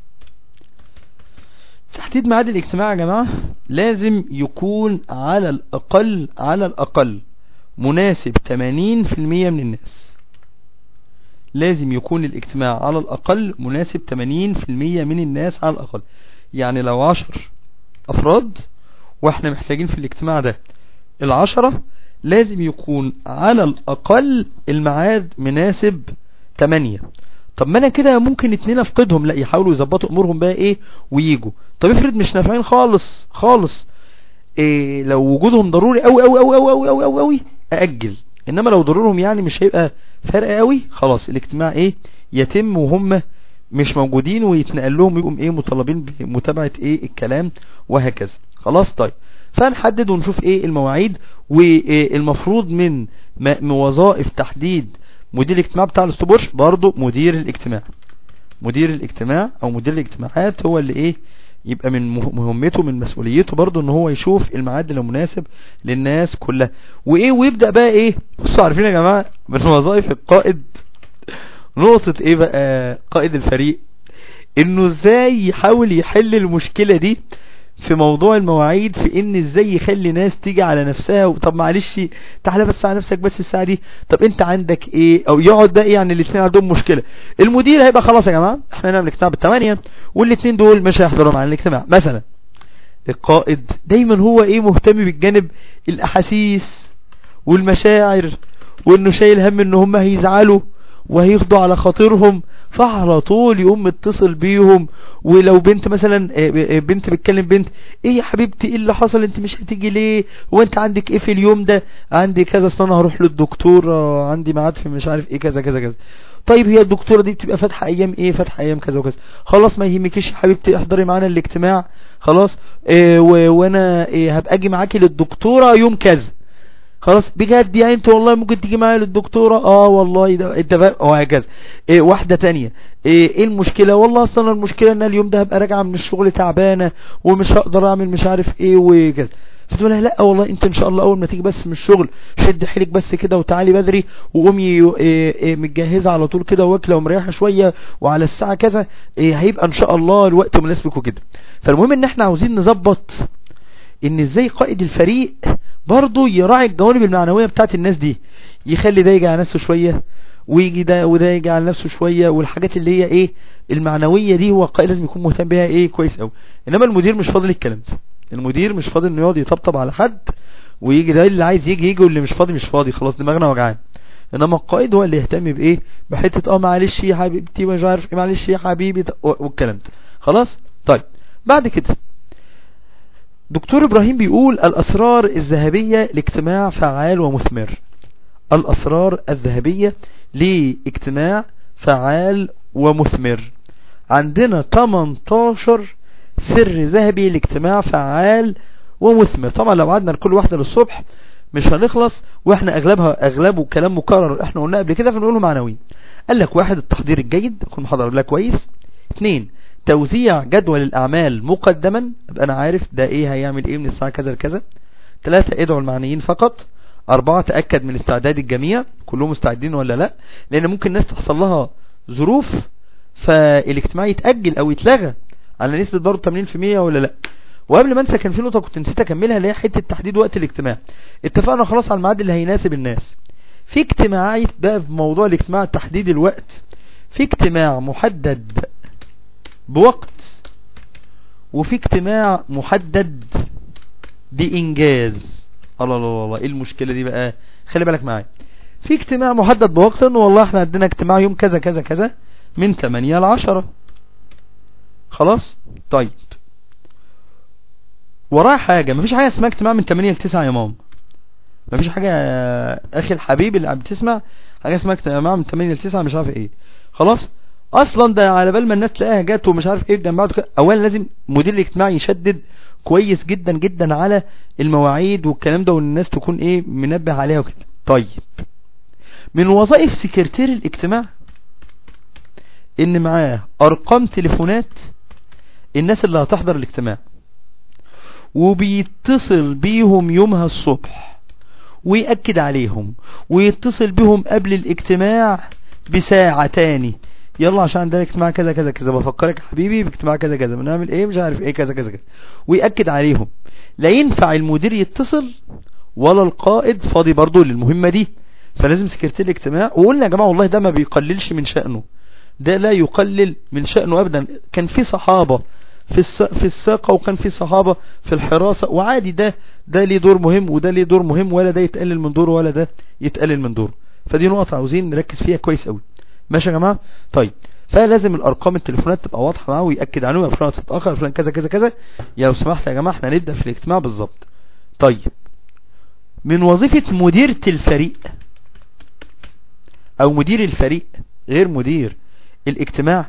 Speaker 4: تحديد ميعاد الاجتماع يا جماعة لازم يكون على الاقل على الاقل مناسب 80% من الناس لازم يكون الاجتماع على الاقل مناسب 80% من الناس على الاقل يعني لو 10 افراد واحنا محتاجين في الاجتماع ده العشرة لازم يكون على الاقل الميعاد مناسب 8 طب ما انا كده ممكن اتنين افقدهم لا يحاولوا يظبطوا امورهم بقى ايه ويجوا طب افرض مش نافعين خالص خالص إيه لو وجودهم ضروري قوي قوي قوي قوي قوي قوي قوي قوي ااجل انما لو ضرورهم يعني مش هيبقى فرق قوي خلاص الاجتماع ايه يتم وهم مش موجودين ويتنقل لهم يبقوا ايه مطالبين بمتابعة ايه الكلام وهكذا خلاص طيب فنحدد ونشوف ايه المواعيد والمفروض من وظائف تحديد مدير الاجتماع بتاع الاستبورش برضه مدير الاجتماع مدير الاجتماع او مدير الاجتماعات هو اللي ايه يبقى من مهمته من مسؤوليته برضه ان هو يشوف الميعاد اللي مناسب للناس كلها وايه ويبدا بقى ايه بصوا عارفين يا جماعه من وظائف القائد نقطة ايه بقى قائد الفريق انه ازاي يحاول يحل المشكلة دي في موضوع المواعيد في ان ازاي يخلي ناس تيجي على نفسها طب معلش تعالى بس على نفسك بس الساعه دي طب انت عندك ايه او يقعد ده ايه يعني الاثنين عندهم مشكله المدير هيبقى خلاص يا جماعه احنا هنعمل اجتماع بالثمانية والاثنين دول مش هيحضروا معانا الاجتماع مثلا القائد دايما هو ايه مهتم بالجانب الاحاسيس والمشاعر وانه شايل هم ان هم هيزعلوا وهيخضوا على خاطرهم فعلى طول يقوم متصل بيهم ولو بنت مثلا آه، آه، بنت بتكلم بنت ايه يا حبيبتي ايه اللي حصل انت مش هتيجي ليه هو انت عندك ايه في اليوم ده عندي كذا اصل انا هروح للدكتور آه، عندي ميعاد في مش عارف ايه كذا كذا كذا طيب هي الدكتوره دي بتبقى فاتحه ايام ايه فاتحه ايام كذا وكذا خلاص ما يهمكيش يا حبيبتي احضري معانا الاجتماع خلاص اه و- وانا اه هبقى اجي معاكي للدكتوره يوم كذا خلاص بجد يعني انت والله ممكن تيجي معايا للدكتوره اه والله ده انت فاهم وهكذا إيه واحده تانية ايه ايه المشكله والله اصلا المشكله ان اليوم ده هبقى راجعه من الشغل تعبانه ومش هقدر اعمل مش عارف ايه وكذا فتقول لها لا والله انت ان شاء الله اول ما تيجي بس من الشغل شد حيلك بس كده وتعالي بدري وقومي إيه إيه متجهزه على طول كده واكله ومريحه شويه وعلى الساعه كذا إيه هيبقى ان شاء الله الوقت مناسبك وكده فالمهم ان احنا عاوزين نظبط ان ازاي قائد الفريق برضه يراعي الجوانب المعنويه بتاعت الناس دي يخلي ده يجي على نفسه شويه ويجي ده وده يجي على نفسه شويه والحاجات اللي هي ايه المعنويه دي هو القائد لازم يكون مهتم بيها ايه كويس قوي انما المدير مش فاضل الكلام ده المدير مش فاضل انه يقعد يطبطب على حد ويجي ده اللي عايز يجي يجي واللي مش فاضي مش فاضي خلاص دماغنا وجعان انما القائد هو اللي يهتم بايه بحته اه معلش يا حبيبتي مش عارف ايه معلش يا حبيبي والكلام ده خلاص طيب بعد كده دكتور ابراهيم بيقول الاسرار الذهبية لاجتماع فعال ومثمر الاسرار الذهبية لاجتماع فعال ومثمر عندنا 18 سر ذهبي لاجتماع فعال ومثمر طبعا لو قعدنا لكل واحدة للصبح مش هنخلص واحنا اغلبها اغلبه كلام مكرر احنا قلنا قبل كده فنقوله معنوي قال لك واحد التحضير الجيد يكون محضر لها كويس اثنين توزيع جدول الأعمال مقدما أبقى أنا عارف ده إيه هيعمل إيه من الساعة كذا لكذا ثلاثة ادعوا المعنيين فقط أربعة تأكد من استعداد الجميع كلهم مستعدين ولا لا لأن ممكن الناس تحصل لها ظروف فالاجتماع يتأجل أو يتلغى على نسبة برضه 80% ولا لا وقبل ما انسى كان في نقطة كنت نسيت اكملها اللي هي حتة تحديد وقت الاجتماع اتفقنا خلاص على الميعاد اللي هيناسب الناس في اجتماعات بقى في موضوع الاجتماع تحديد الوقت في اجتماع محدد بوقت وفي اجتماع محدد بإنجاز الله الله الله ايه المشكلة دي بقى خلي بالك معايا في اجتماع محدد بوقت انه والله احنا عندنا اجتماع يوم كذا كذا كذا من 8 ل 10 خلاص طيب وراه حاجة مفيش حاجة اسمها اجتماع من 8 ل 9 يا ماما مفيش حاجة يا اخي الحبيب اللي عم بتسمع حاجة اسمها اجتماع من 8 ل 9 مش عارف ايه خلاص اصلا ده على بال ما الناس تلاقيها جت ومش عارف ايه جنبها اولا لازم مدير الاجتماع يشدد كويس جدا جدا على المواعيد والكلام ده والناس تكون ايه منبه عليها وكده طيب من وظائف سكرتير الاجتماع ان معاه ارقام تليفونات الناس اللي هتحضر الاجتماع وبيتصل بيهم يومها الصبح ويأكد عليهم ويتصل بيهم قبل الاجتماع بساعة تاني يلا عشان عندنا اجتماع كذا كذا كذا بفكرك يا حبيبي باجتماع كذا كذا بنعمل ايه مش عارف ايه كذا كذا كذا ويأكد عليهم لا ينفع المدير يتصل ولا القائد فاضي برضو للمهمة دي فلازم سكرتير الاجتماع وقلنا يا جماعة والله ده ما بيقللش من شأنه ده لا يقلل من شأنه ابدا كان في صحابة في في الساقة وكان في صحابة في الحراسة وعادي ده ده ليه دور مهم وده ليه دور مهم ولا ده يتقلل من دوره ولا ده يتقلل من دوره فدي نقطة عاوزين نركز فيها كويس قوي ماشي يا جماعة طيب فلازم الارقام التليفونات تبقى واضحة معاه ويأكد عليهم فلان تتأخر فلان كذا كذا كذا يا لو سمحت يا جماعة احنا هنبدأ في الاجتماع بالظبط طيب من وظيفة مديرة الفريق او مدير الفريق غير مدير الاجتماع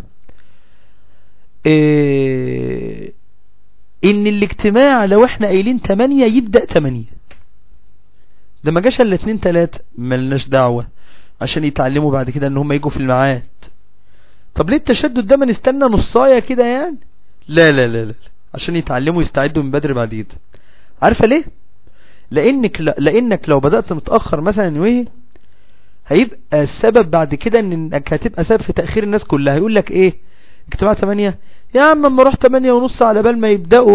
Speaker 4: إيه ان الاجتماع لو احنا قايلين 8 يبدأ 8 ده ما جاش الا 2 3 ملناش دعوة عشان يتعلموا بعد كده ان هم يجوا في الميعاد طب ليه التشدد ده ما نستنى نصايه كده يعني لا لا لا لا عشان يتعلموا يستعدوا من بدري بعد كده عارفه ليه لانك لانك لو بدأت متأخر مثلا وايه هيبقى السبب بعد كده ان انك هتبقى سبب في تأخير الناس كلها هيقول لك ايه اجتماع 8 يا عم اما اروح 8 ونص على بال ما يبدأوا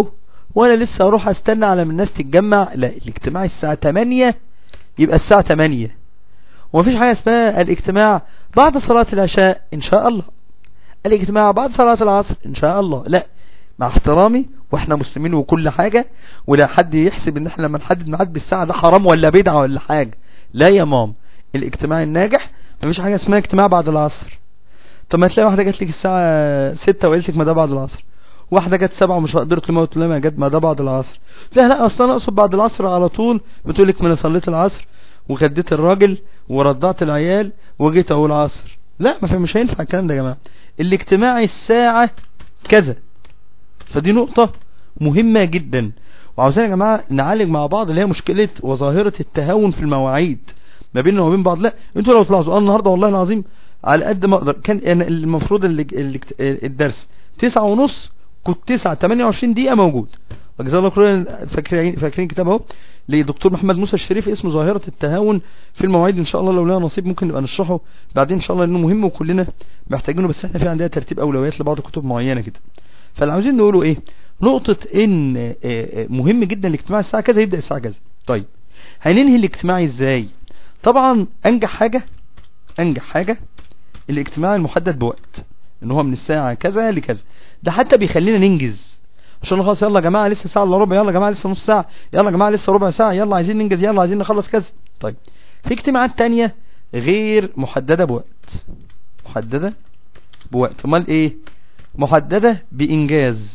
Speaker 4: وانا لسه اروح استنى على ما الناس تتجمع لا الاجتماع الساعة 8 يبقى الساعة 8 ومفيش حاجة اسمها الاجتماع بعد صلاة العشاء ان شاء الله الاجتماع بعد صلاة العصر ان شاء الله لا مع احترامي واحنا مسلمين وكل حاجة ولا حد يحسب ان احنا لما نحدد ميعاد بالساعة ده حرام ولا بدعة ولا حاجة لا يا مام الاجتماع الناجح مفيش حاجة اسمها اجتماع بعد العصر طب ما تلاقي واحدة جات لك الساعة 6 وقالت لك ما ده بعد العصر واحدة جت سبعة ومش قدرت تموت لما جت ما ده بعد العصر لا لا اصلا انا اقصد بعد العصر على طول بتقول لك ما انا صليت العصر وغديت الراجل ورضعت العيال وجيت اقول العصر لا ما في مش هينفع الكلام ده يا جماعة الاجتماع الساعة كذا فدي نقطة مهمة جدا وعاوزين يا جماعة نعالج مع بعض اللي هي مشكلة وظاهرة التهاون في المواعيد ما بيننا وبين بعض لا انتوا لو تلاحظوا انا النهاردة والله العظيم على قد ما اقدر كان أنا المفروض اللي اللي الدرس تسعة ونص كنت تسعة 28 دقيقة موجود وجزاه الله خير فاكرين فاكرين كتاب اهو لدكتور محمد موسى الشريف اسمه ظاهرة التهاون في المواعيد ان شاء الله لو لنا نصيب ممكن نبقى نشرحه بعدين ان شاء الله لانه مهم وكلنا محتاجينه بس احنا في عندنا ترتيب اولويات لبعض كتب معينة كده فاللي عاوزين نقوله ايه نقطة ان آه، آه، مهم جدا الاجتماع الساعة كذا يبدأ الساعة كذا طيب هننهي الاجتماع ازاي طبعا انجح حاجة انجح حاجة الاجتماع المحدد بوقت ان هو من الساعة كذا لكذا ده حتى بيخلينا ننجز عشان خلاص يلا يا جماعة لسه ساعة الا ربع يلا يا جماعة لسه نص ساعة يلا يا جماعة لسه ربع ساعة يلا عايزين ننجز يلا عايزين نخلص كذا طيب في اجتماعات تانية غير محددة بوقت محددة بوقت امال ايه محددة بانجاز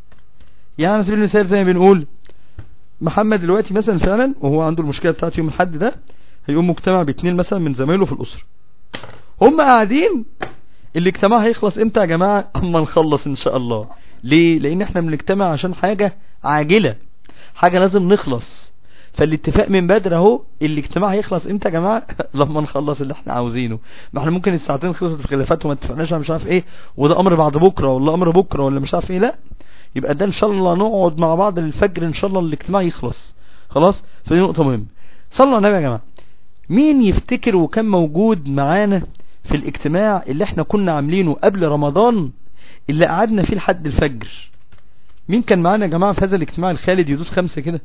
Speaker 4: يعني على سبيل المثال زي ما بنقول محمد دلوقتي مثلا فعلا وهو عنده المشكلة بتاعت يوم الحد ده هيقوم مجتمع باتنين مثلا من زمايله في الأسرة هم قاعدين الاجتماع هيخلص امتى يا جماعة اما نخلص ان شاء الله ليه لان احنا بنجتمع عشان حاجة عاجلة حاجة لازم نخلص فالاتفاق من بدري اهو الاجتماع هيخلص امتى يا جماعة لما نخلص اللي احنا عاوزينه ما احنا ممكن الساعتين خلصت في خلافات وما اتفقناش على مش عارف ايه وده امر بعد بكرة ولا امر بكرة ولا مش عارف ايه لا يبقى ده ان شاء الله نقعد مع بعض للفجر ان شاء الله الاجتماع يخلص خلاص فدي نقطة مهمة صلوا على النبي يا جماعة مين يفتكر وكان موجود معانا في الاجتماع اللي احنا كنا عاملينه قبل رمضان اللي قعدنا فيه لحد الفجر مين كان معانا يا جماعة في هذا الاجتماع الخالد يدوس خمسة كده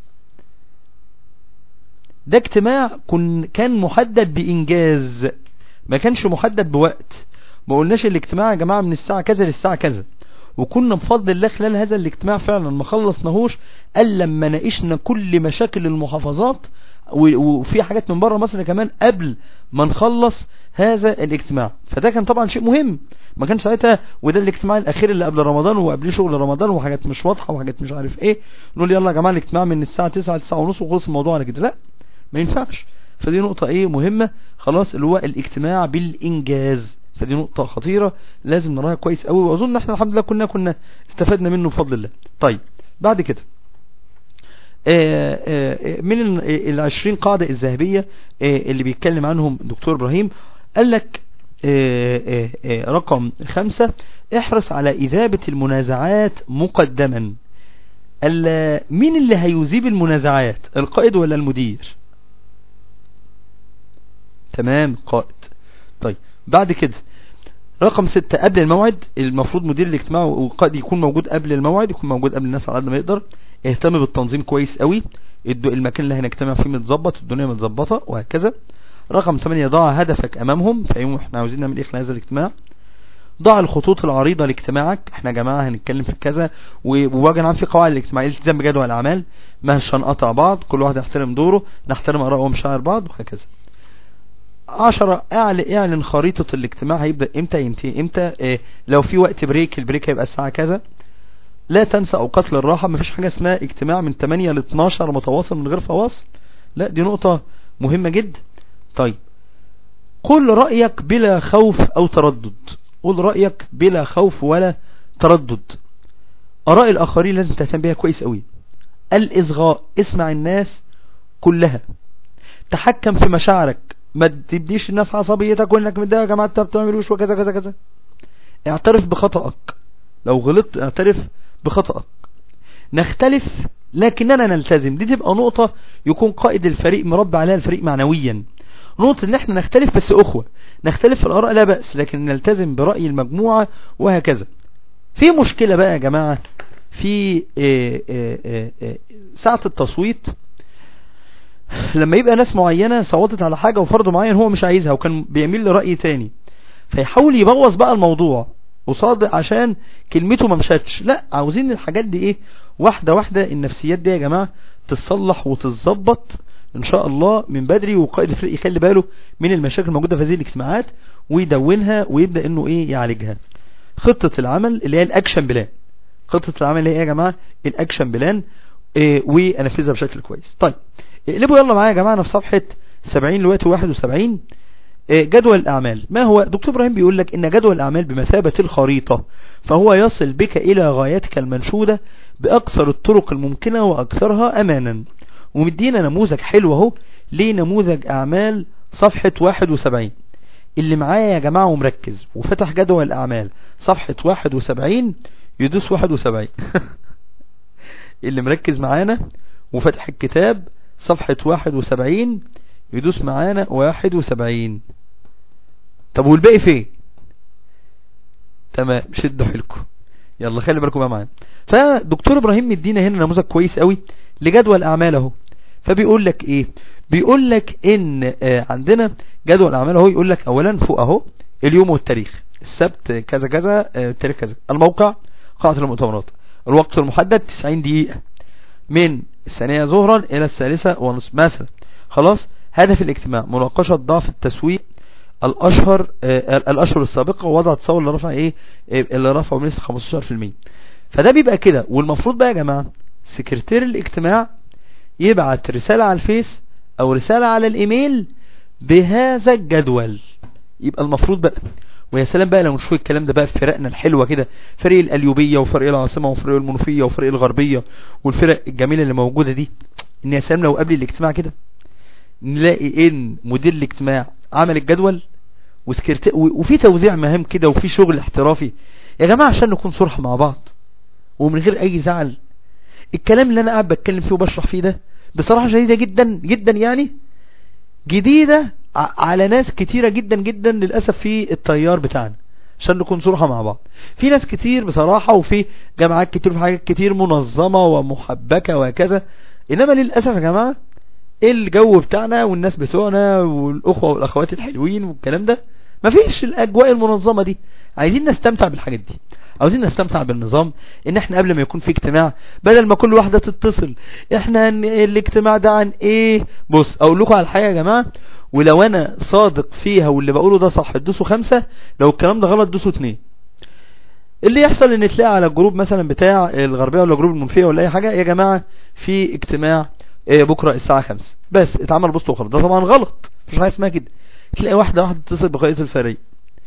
Speaker 4: ده اجتماع كن كان محدد بإنجاز ما كانش محدد بوقت ما قلناش الاجتماع يا جماعة من الساعة كذا للساعة كذا وكنا بفضل الله خلال هذا الاجتماع فعلا ما خلصناهوش الا لما ناقشنا كل مشاكل المحافظات و- وفي حاجات من بره مصر كمان قبل ما نخلص هذا الاجتماع فده كان طبعا شيء مهم ما كان ساعتها وده الاجتماع الاخير اللي قبل رمضان وقبل شغل رمضان وحاجات مش واضحه وحاجات مش عارف ايه نقول يلا يا جماعه الاجتماع من الساعه 9 ل 9 ونص وخلص الموضوع على كده لا ما ينفعش فدي نقطه ايه مهمه خلاص اللي هو الاجتماع بالانجاز فدي نقطة خطيرة لازم نراها كويس قوي واظن احنا الحمد لله كنا كنا استفدنا منه بفضل الله طيب بعد كده آه، آه، من ال- العشرين قاعدة الذهبية آه، اللي بيتكلم عنهم دكتور ابراهيم قال لك آه، آه، آه، رقم خمسة احرص على إذابة المنازعات مقدما قال مين اللي هيذيب المنازعات القائد ولا المدير تمام قائد طيب بعد كده رقم ستة قبل الموعد المفروض مدير الاجتماع والقائد يكون موجود قبل الموعد يكون موجود قبل الناس على قد ما يقدر اهتم بالتنظيم كويس قوي الد- المكان اللي هنجتمع فيه متظبط الدنيا متظبطة وهكذا رقم 8 ضع هدفك امامهم فايوم احنا عاوزين نعمل ايه خلال هذا الاجتماع ضع الخطوط العريضة لاجتماعك احنا يا جماعة هنتكلم في كذا و- وواجه نعم في قواعد الاجتماع الالتزام بجدول الاعمال مش هنقطع بعض كل واحد يحترم دوره نحترم اراء ومشاعر بعض وهكذا عشرة اعلن اعلن خريطة الاجتماع هيبدأ امتى ينتهي امتى اه لو في وقت بريك البريك هيبقى الساعة كذا لا تنسى اوقات للراحة مفيش حاجة اسمها اجتماع من 8 ل 12 متواصل من غير فواصل لا دي نقطة مهمة جدا طيب قل رأيك بلا خوف او تردد قل رأيك بلا خوف ولا تردد اراء الاخرين لازم تهتم بيها كويس قوي الاصغاء اسمع الناس كلها تحكم في مشاعرك ما تديش الناس عصبيتك وانك متضايق يا جماعه انت بتعملوش وكذا كذا كذا اعترف بخطأك لو غلطت اعترف بخطأك نختلف لكننا نلتزم دي تبقى نقطة يكون قائد الفريق مربع عليها الفريق معنويا نقطة ان احنا نختلف بس اخوة نختلف في الاراء لا بأس لكن نلتزم برأي المجموعة وهكذا في مشكلة بقى يا جماعة في آه، آه، آه، آه، ساعة التصويت لما يبقى ناس معينة صوتت على حاجة وفرض معين هو مش عايزها وكان بيميل لرأي تاني فيحاول يبوظ بقى الموضوع قصاد عشان كلمته ما مشاتش لا عاوزين الحاجات دي ايه واحدة واحدة النفسيات دي يا جماعة تتصلح وتتظبط ان شاء الله من بدري وقائد الفريق يخلي باله من المشاكل الموجودة في هذه الاجتماعات ويدونها ويبدأ انه ايه يعالجها خطة العمل اللي هي الاكشن بلان خطة العمل اللي هي إيه يا جماعة الاكشن بلان إيه وانفذها بشكل كويس طيب اقلبوا يلا معايا يا جماعة في صفحة 70 لوقت 71 إيه جدول الأعمال ما هو دكتور إبراهيم بيقول لك إن جدول الأعمال بمثابة الخريطة فهو يصل بك إلى غايتك المنشودة بأقصر الطرق الممكنة وأكثرها أمانا ومدينا نموذج حلو اهو لنموذج أعمال صفحة 71 اللي معايا يا جماعة ومركز وفتح جدول الأعمال صفحة 71 يدوس 71 اللي مركز معانا وفتح الكتاب صفحة 71 يدوس معانا 71 طب والباقي فين تمام شدوا حيلكم يلا خلي بالكم بقى معانا فدكتور ابراهيم مدينا هنا نموذج كويس قوي لجدول اعمال اهو فبيقول لك ايه بيقول لك ان آه عندنا جدول اعمال اهو يقول لك اولا فوق اهو اليوم والتاريخ السبت كذا كذا آه التاريخ كذا الموقع قاعة المؤتمرات الوقت المحدد 90 دقيقة من الثانية ظهرا الى الثالثة ونصف مثلا خلاص هدف الاجتماع مناقشة ضعف التسويق الاشهر آه الاشهر السابقة ووضع تصور لرفع ايه اللي رفعه بنسبة 15% فده بيبقى كده والمفروض بقى يا جماعة سكرتير الاجتماع يبعت رسالة على الفيس او رسالة على الايميل بهذا الجدول يبقى المفروض بقى ويا سلام بقى لو نشوف الكلام ده بقى في فرقنا الحلوة كده فريق القليوبية وفريق العاصمة وفريق المنوفية وفريق الغربية والفرق الجميلة اللي موجودة دي ان يا سلام لو قبل الاجتماع كده نلاقي ان مدير الاجتماع عمل الجدول وسكرتير وفي توزيع مهام كده وفي شغل احترافي يا جماعة عشان نكون صرح مع بعض ومن غير اي زعل الكلام اللي انا قاعد بتكلم فيه وبشرح فيه ده بصراحة شديدة جدا جدا يعني جديدة على ناس كتيرة جدا جدا للأسف في التيار بتاعنا عشان نكون صراحة مع بعض في ناس كتير بصراحة وفي جامعات كتير وفي حاجات كتير منظمة ومحبكة وهكذا انما للأسف يا جماعة الجو بتاعنا والناس بتوعنا والأخوة والأخوات الحلوين والكلام ده مفيش الأجواء المنظمة دي عايزين نستمتع بالحاجات دي عاوزين نستمتع بالنظام ان احنا قبل ما يكون في اجتماع بدل ما كل واحدة تتصل احنا الاجتماع ده عن ايه بص اقول لكم على حاجة يا جماعة ولو انا صادق فيها واللي بقوله ده صح تدوسوا خمسة لو الكلام ده غلط دوسوا اتنين اللي يحصل ان تلاقي على الجروب مثلا بتاع الغربية ولا جروب المنفية ولا اي حاجة يا جماعة في اجتماع بكرة الساعة خمسة بس اتعمل بوست وخلاص ده طبعا غلط مش حاجة اسمها كده تلاقي واحدة واحدة تتصل بقائد الفريق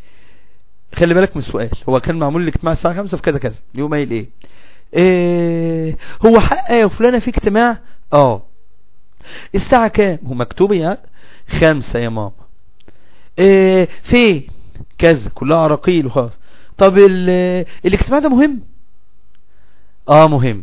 Speaker 4: خلي بالك من السؤال هو كان معمول الاجتماع الساعة خمسة في كذا كذا اليوم قايل ايه ايه هو حق يا فلانة في اجتماع اه الساعة كام هو مكتوب يعني خمسة يا ماما ايه فين كذا كلها عراقيل وخلاص طب الاجتماع ده مهم اه مهم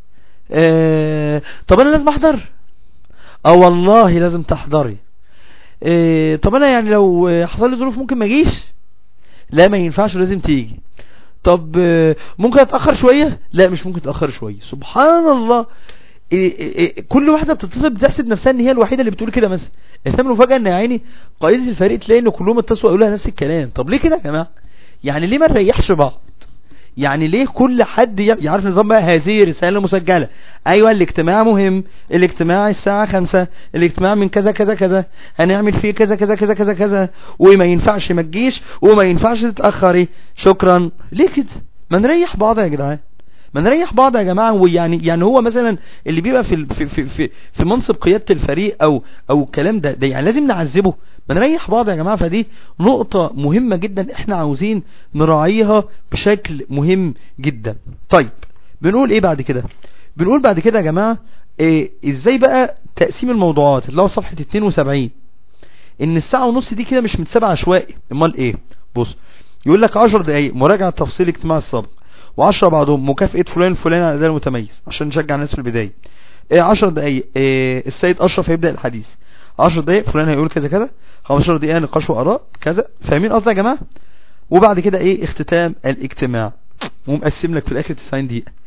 Speaker 4: ايه طب انا لازم احضر اه والله لازم تحضري ايه طب انا يعني لو حصل لي ظروف ممكن ما اجيش لا ما ينفعش لازم تيجي طب ممكن اتأخر شوية لا مش ممكن تأخر شوية سبحان الله إيه إيه كل واحدة بتتصل بتحسب نفسها ان هي الوحيدة اللي بتقول كده مثلا انما المفاجأة ان يا عيني قائدة الفريق تلاقي ان كلهم اتصلوا يقولوا لها نفس الكلام طب ليه كده يا جماعة يعني ليه ما نريحش بعض يعني ليه كل حد يعرف نظام بقى هذه رسالة مسجلة ايوه الاجتماع مهم الاجتماع الساعة خمسة الاجتماع من كذا كذا كذا هنعمل فيه كذا كذا كذا كذا كذا وما ينفعش ما تجيش وما ينفعش تتأخري شكرا ليه كده ما نريح بعض يا جدعان ما نريح بعض يا جماعة ويعني يعني هو مثلا اللي بيبقى في في في في, في منصب قيادة الفريق او او الكلام ده ده يعني لازم نعذبه ما نريح بعض يا جماعة فدي نقطة مهمة جدا احنا عاوزين نراعيها بشكل مهم جدا طيب بنقول ايه بعد كده بنقول بعد كده يا جماعة إيه ازاي بقى تقسيم الموضوعات اللي هو صفحة 72 ان الساعة ونص دي كده مش متسابة عشوائي امال ايه بص يقول لك 10 دقايق مراجعة تفصيل اجتماع السابق و10 بعضهم مكافأة فلان فلان على الاداء المتميز عشان نشجع الناس في البداية إيه 10 دقايق إيه السيد اشرف هيبدأ الحديث 10 دقايق فلان هيقول كذا كذا 15 دقيقة نقاش وآراء كذا فاهمين قصدي يا جماعة وبعد كده ايه اختتام الاجتماع ومقسم لك في الاخر 90 دقيقة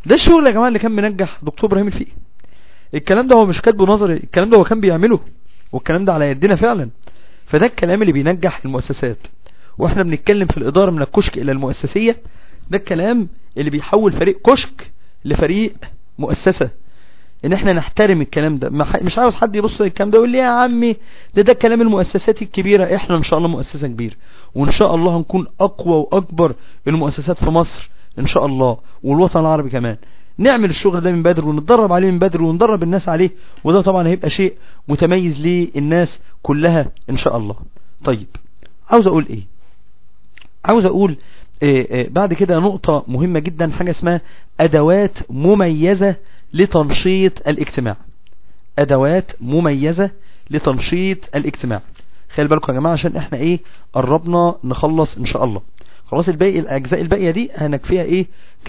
Speaker 4: ده الشغل يا جماعة اللي كان منجح دكتور ابراهيم الفقي الكلام ده هو مش كاتبه نظري الكلام ده هو كان بيعمله والكلام ده على يدنا فعلا فده الكلام اللي بينجح المؤسسات واحنا بنتكلم في الادارة من الكشك الى المؤسسية ده الكلام اللي بيحول فريق كشك لفريق مؤسسة ان احنا نحترم الكلام ده مش عاوز حد يبص الكلام ده ويقول لي يا عمي ده ده كلام المؤسسات الكبيرة احنا ان شاء الله مؤسسة كبيرة وان شاء الله هنكون اقوى واكبر المؤسسات في مصر ان شاء الله والوطن العربي كمان نعمل الشغل ده من بدري ونتدرب عليه من بدري وندرب الناس عليه وده طبعا هيبقى شيء متميز للناس كلها ان شاء الله طيب عاوز اقول ايه عاوز اقول إيه إيه بعد كده نقطة مهمة جدا حاجة اسمها ادوات مميزة لتنشيط الاجتماع ادوات مميزة لتنشيط الاجتماع خلي بالكم يا جماعة عشان احنا ايه قربنا نخلص ان شاء الله خلاص الباقي الاجزاء الباقية دي هنكفيها ايه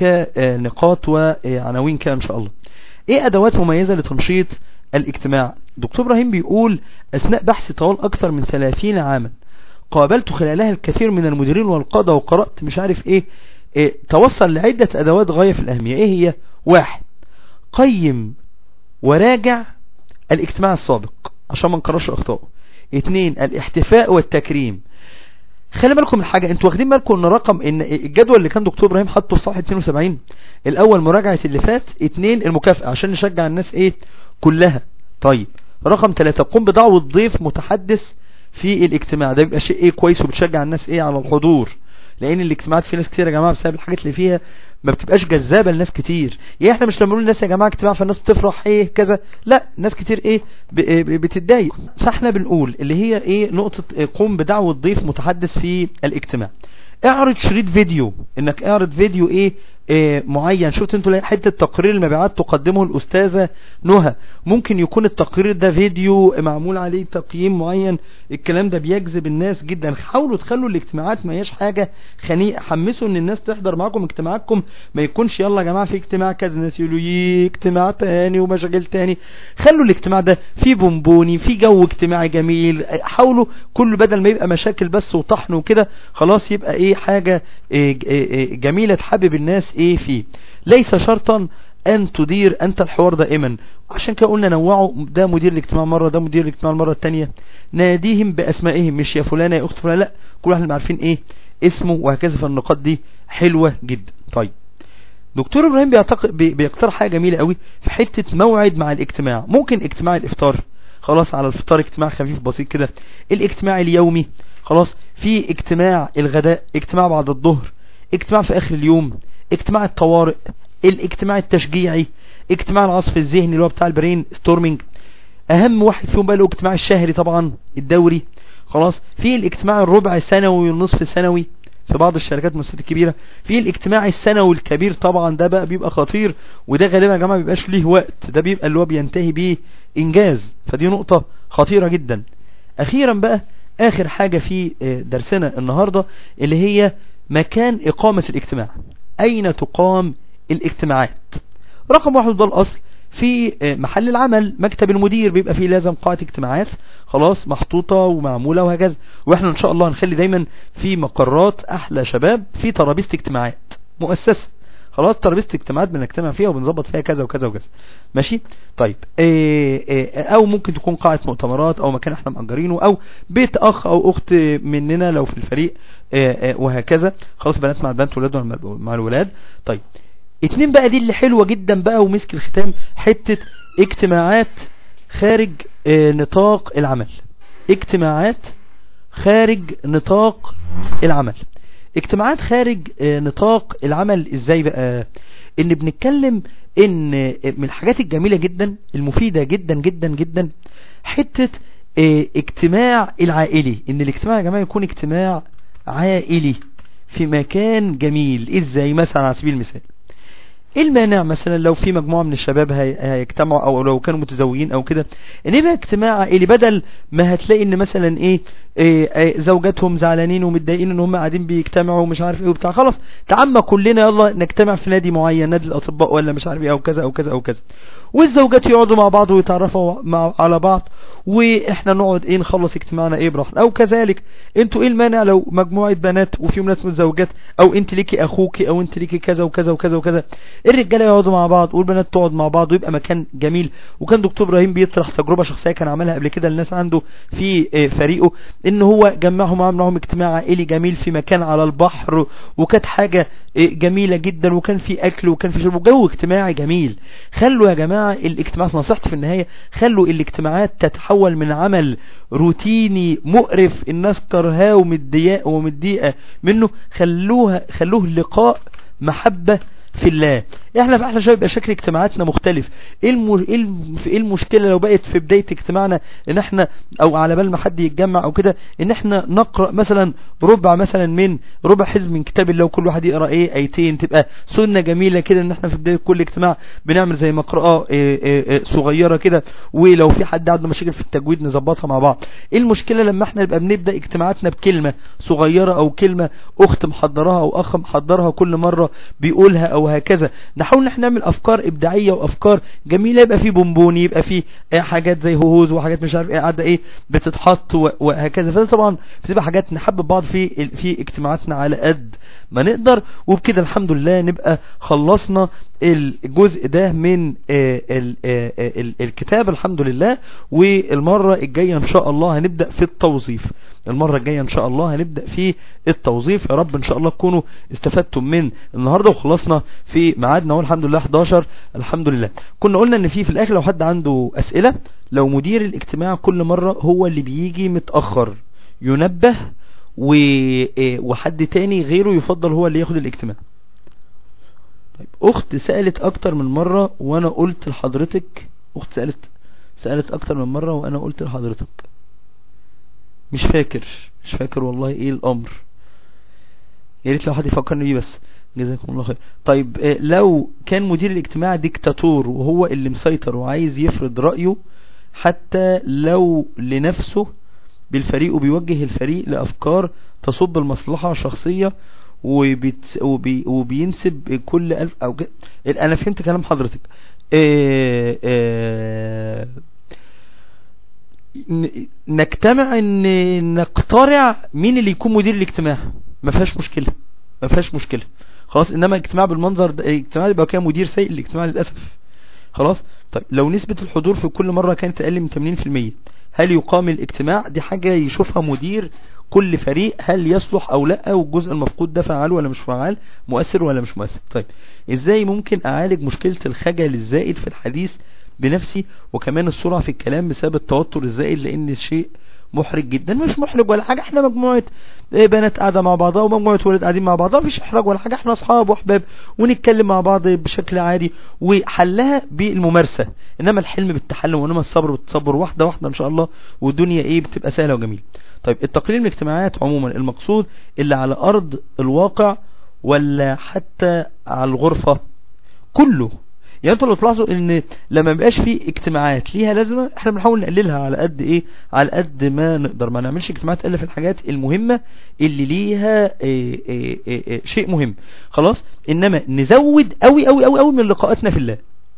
Speaker 4: كنقاط وعناوين كده ان شاء الله ايه ادوات مميزة لتنشيط الاجتماع دكتور ابراهيم بيقول اثناء بحث طوال اكثر من 30 عاما قابلت خلالها الكثير من المديرين والقادة وقرأت مش عارف ايه, إيه توصل لعدة ادوات غاية في الاهمية ايه هي واحد قيم وراجع الاجتماع السابق عشان ما نكررش اخطائه اتنين الاحتفاء والتكريم خلي بالكم من حاجة انتوا واخدين بالكم ان رقم ان الجدول اللي كان دكتور ابراهيم حطه في صفحة 72 الاول مراجعة اللي فات اتنين المكافأة عشان نشجع الناس ايه كلها طيب رقم ثلاثة قم بدعوة ضيف متحدث في الاجتماع ده بيبقى شيء ايه كويس وبتشجع الناس ايه على الحضور لان الاجتماعات في ناس كتير يا جماعة بسبب الحاجات اللي فيها ما بتبقاش جذابة لناس كتير يعني احنا مش لما نقول للناس يا جماعة اجتماع فالناس بتفرح ايه كذا لا ناس كتير ايه بتتضايق فاحنا بنقول اللي هي ايه نقطة قوم بدعوة ضيف متحدث في الاجتماع اعرض شريط فيديو انك اعرض فيديو ايه إيه معين شفت انتوا حتة تقرير المبيعات تقدمه الأستاذة نهى ممكن يكون التقرير ده فيديو معمول عليه تقييم معين الكلام ده بيجذب الناس جدا حاولوا تخلوا الاجتماعات ما هياش حاجة خنيقة حمسوا ان الناس تحضر معاكم اجتماعاتكم ما يكونش يلا يا جماعة في اجتماع كذا الناس يقولوا يي اجتماع تاني ومشاغل تاني خلوا الاجتماع ده في بونبوني في جو اجتماعي جميل حاولوا كل بدل ما يبقى مشاكل بس وطحن وكده خلاص يبقى ايه حاجة إيه إيه جميلة تحبب الناس ايه فيه ليس شرطا ان تدير انت الحوار دائما عشان كده قلنا نوعوا ده مدير الاجتماع مرة ده مدير الاجتماع المرة التانية ناديهم باسمائهم مش يا فلانة يا اخت فلانة لا كل واحد عارفين ايه اسمه وهكذا فالنقاط دي حلوة جدا طيب دكتور ابراهيم بيعتقد بيقترح حاجة جميلة قوي في حتة موعد مع الاجتماع ممكن اجتماع الافطار خلاص على الفطار اجتماع خفيف بسيط كده الاجتماع اليومي خلاص في اجتماع الغداء اجتماع بعد الظهر اجتماع في اخر اليوم اجتماع الطوارئ الاجتماع التشجيعي اجتماع العصف الذهني اللي هو بتاع البرين ستورمينج اهم واحد فيهم بقى له اجتماع الشهري طبعا الدوري خلاص في الاجتماع الربع سنوي والنصف سنوي في بعض الشركات المؤسسات الكبيرة في الاجتماع السنوي الكبير طبعا ده بقى بيبقى خطير وده غالبا يا جماعة بيبقاش ليه وقت ده بيبقى اللي هو بينتهي بيه انجاز فدي نقطة خطيرة جدا اخيرا بقى اخر حاجة في درسنا النهاردة اللي هي مكان اقامة الاجتماع اين تقام الاجتماعات رقم واحد ده الاصل في محل العمل مكتب المدير بيبقى فيه لازم قاعة اجتماعات خلاص محطوطة ومعمولة وهكذا واحنا ان شاء الله هنخلي دايما في مقرات احلى شباب في ترابيزة اجتماعات مؤسسة خلاص ترابيزة اجتماعات بنجتمع فيها وبنظبط فيها كذا وكذا وكذا ماشي طيب إيه إيه او ممكن تكون قاعة مؤتمرات او مكان احنا مأجرينه او بيت اخ او اخت مننا لو في الفريق إيه وهكذا خلاص بنات مع البنات ولاد مع الولاد طيب اتنين بقى دي اللي حلوة جدا بقى ومسك الختام حتة اجتماعات خارج اه نطاق العمل اجتماعات خارج نطاق العمل اجتماعات خارج اه نطاق العمل ازاي بقى ان بنتكلم ان من الحاجات الجميلة جدا المفيدة جدا جدا جدا حتة اه اجتماع العائلي ان الاجتماع يا جماعة يكون اجتماع عائلي في مكان جميل ازاي مثلا على سبيل المثال ايه المانع مثلا لو في مجموعة من الشباب هيجتمعوا او لو كانوا متزوجين او كده ان يبقى اجتماع عائلي بدل ما هتلاقي ان مثلا ايه إيه إيه زوجاتهم زعلانين ومتضايقين ان هم قاعدين بيجتمعوا ومش عارف ايه وبتاع خلاص تعمى كلنا يلا نجتمع في نادي معين نادي الاطباء ولا مش عارف ايه او كذا او كذا او كذا والزوجات يقعدوا مع بعض ويتعرفوا مع على بعض واحنا نقعد ايه نخلص اجتماعنا ايه براحتنا او كذلك انتوا ايه المانع لو مجموعة بنات وفيهم ناس متزوجات او انت ليكي اخوكي او انت ليكي كذا وكذا وكذا وكذا الرجاله يقعدوا مع بعض والبنات تقعد مع بعض ويبقى مكان جميل وكان دكتور ابراهيم بيطرح تجربه شخصيه كان عملها قبل كده للناس عنده في آه، فريقه ان هو جمعهم وعمل معاهم اجتماع عائلي جميل في مكان على البحر وكانت حاجه آه، جميله جدا وكان في اكل وكان في شرب وجو اجتماعي جميل خلوا يا جماعه الاجتماعات نصيحتي في النهايه خلوا الاجتماعات تتحول من عمل روتيني مقرف الناس كرهاه ومتضايقه ومتضايقه منه خلوها خلوه لقاء محبه في الله احنا في احلى شباب يبقى شكل اجتماعاتنا مختلف ايه الم... ايه الم- ايه المشكله لو بقت في بدايه اجتماعنا ان احنا او على بال ما حد يتجمع او كده ان احنا نقرا مثلا ربع مثلا من ربع حزب من كتاب الله وكل واحد يقرا ايه ايتين تبقى سنه جميله كده ان احنا في بدايه كل اجتماع بنعمل زي مقرأة إيه إيه إيه صغيره كده ولو في حد عنده مشاكل في التجويد نظبطها مع بعض ايه المشكله لما احنا نبقى بنبدا اجتماعاتنا بكلمه صغيره او كلمه اخت محضراها او اخ محضرها كل مره بيقولها او هكذا نحاول ان احنا نعمل افكار ابداعيه وافكار جميله يبقى في بونبوني يبقى في آه، حاجات زي هوهوز وحاجات مش عارف ايه قاعده ايه بتتحط و- وهكذا فده طبعا بتبقى حاجات نحبب بعض في ال- في اجتماعاتنا على قد ما نقدر وبكده الحمد لله نبقى خلصنا الجزء ده من آه، ال- آه، آه، ال- الكتاب الحمد لله والمره الجايه ان شاء الله هنبدا في التوظيف المرة الجاية ان شاء الله هنبدأ في التوظيف يا رب ان شاء الله تكونوا استفدتم من النهاردة وخلصنا في ميعادنا اهو الحمد لله 11 الحمد لله كنا قلنا ان في في الاخر لو حد عنده اسئلة لو مدير الاجتماع كل مرة هو اللي بيجي متأخر ينبه و... إيه، وحد تاني غيره يفضل هو اللي ياخد الاجتماع طيب اخت سألت اكتر من مرة وانا قلت لحضرتك اخت سألت سألت اكتر من مرة وانا قلت لحضرتك مش فاكر مش فاكر والله ايه الامر يا ريت لو حد يفكرني بيه بس جزاكم الله خير طيب آه، لو كان مدير الاجتماع ديكتاتور وهو اللي مسيطر وعايز يفرض رأيه حتى لو لنفسه بالفريق وبيوجه الفريق لأفكار تصب المصلحة الشخصية وبيت وبي وبينسب كل ألف أو ج... أنا فهمت كلام حضرتك آه، آه، ن- نجتمع ان نقترع مين اللي يكون مدير الاجتماع ما فيهاش مشكله ما فيهاش مشكله خلاص انما اجتماع بالمنظر ده اجتماع يبقى كده مدير سيء الاجتماع للاسف خلاص طيب لو نسبة الحضور في كل مرة كانت اقل من 80% هل يقام الاجتماع دي حاجة يشوفها مدير كل فريق هل يصلح او لا والجزء المفقود ده فعال ولا مش فعال مؤثر ولا مش مؤثر طيب ازاي ممكن اعالج مشكلة الخجل الزائد في الحديث بنفسي وكمان السرعة في الكلام بسبب التوتر الزائد لان الشيء محرج جدا مش محرج ولا حاجة احنا مجموعة آه، بنات قاعدة مع بعضها ومجموعة ولد قاعدين مع بعضها مفيش احراج ولا حاجة احنا اصحاب واحباب ونتكلم مع بعض بشكل عادي وحلها بالممارسة انما الحلم بالتحلم وانما الصبر بالتصبر واحدة واحدة ان شاء الله والدنيا ايه بتبقى سهلة وجميلة طيب التقليل من الاجتماعات عموما المقصود اللي على ارض الواقع ولا حتى على الغرفة كله يعني انتوا لو تلاحظوا ان لما مبقاش في اجتماعات ليها لازمه احنا بنحاول نقللها على قد ايه على قد ما نقدر ما نعملش اجتماعات الا في الحاجات المهمه اللي ليها إيه إيه إيه إيه شيء مهم خلاص انما نزود قوي قوي قوي قوي من لقاءاتنا في الله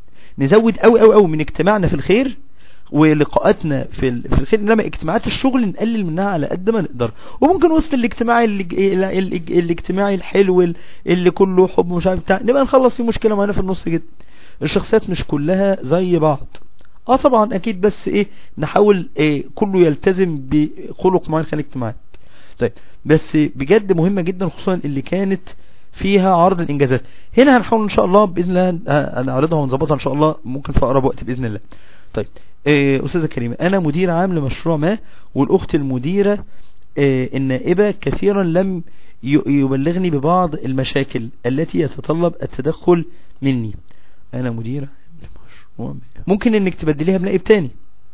Speaker 4: نزود قوي قوي قوي من اجتماعنا في الخير ولقاءاتنا في ال- في الخير انما اجتماعات الشغل نقلل منها على قد ما نقدر وممكن وسط الاجتماع اللي ال- ال- الاجتماعي الحلو ال- اللي كله حب ومش عارف بتاع نبقى نخلص فيه مشكله معانا في النص كده الشخصيات مش كلها زي بعض اه طبعا اكيد بس ايه نحاول إيه كله يلتزم بخلق معين خلال الاجتماعات طيب بس بجد مهمة جدا خصوصا اللي كانت فيها عرض الانجازات هنا هنحاول ان شاء الله باذن الله ه- هنعرضها ونظبطها ان شاء الله ممكن في اقرب وقت باذن الله طيب إيه استاذه كريمه انا مدير عام لمشروع ما والاخت المديره إيه النائبه كثيرا لم ي- يبلغني ببعض المشاكل التي يتطلب التدخل مني انا مدير مشروع ما. ممكن انك تبدليها بنائب تاني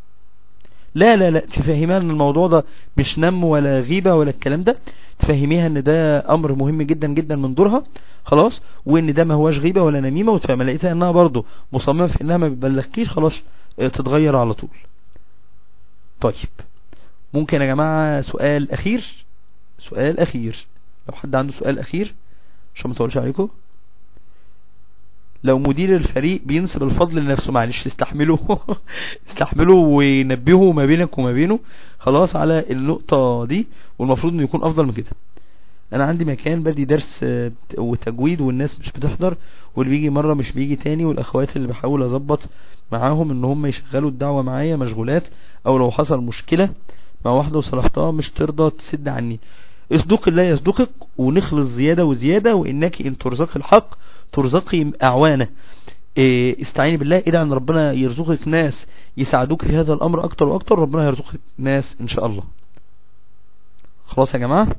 Speaker 4: لا لا لا تفهميها ان الموضوع ده مش نم ولا غيبة ولا الكلام ده تفهميها ان ده امر مهم جدا جدا من دورها خلاص وان ده ما هواش غيبة ولا نميمة وتفهم لقيتها انها برضو مصممة في انها ما بتبلغكيش خلاص اه، تتغير على طول طيب ممكن يا جماعة سؤال اخير سؤال اخير لو حد عنده سؤال اخير عشان ما اطولش عليكم لو مدير الفريق بينسب الفضل لنفسه معلش استحملوا استحملوا ونبهوا ما بينك وما بينه خلاص على النقطة دي والمفروض انه يكون افضل من كده انا عندي مكان بدي درس آه، وتجويد والناس مش بتحضر واللي بيجي مرة مش بيجي تاني والاخوات اللي بحاول اظبط معاهم ان هم يشغلوا الدعوة معايا مشغولات او لو حصل مشكلة مع واحدة وصلحتها مش ترضى تسد عني اصدق الله يصدقك ونخلص زيادة وزيادة وانك ان ترزق الحق ترزقي اعوانه إيه، استعيني بالله ادعي ان ربنا يرزقك ناس يساعدوك في هذا الامر اكتر واكتر ربنا يرزقك ناس ان شاء الله خلاص يا جماعة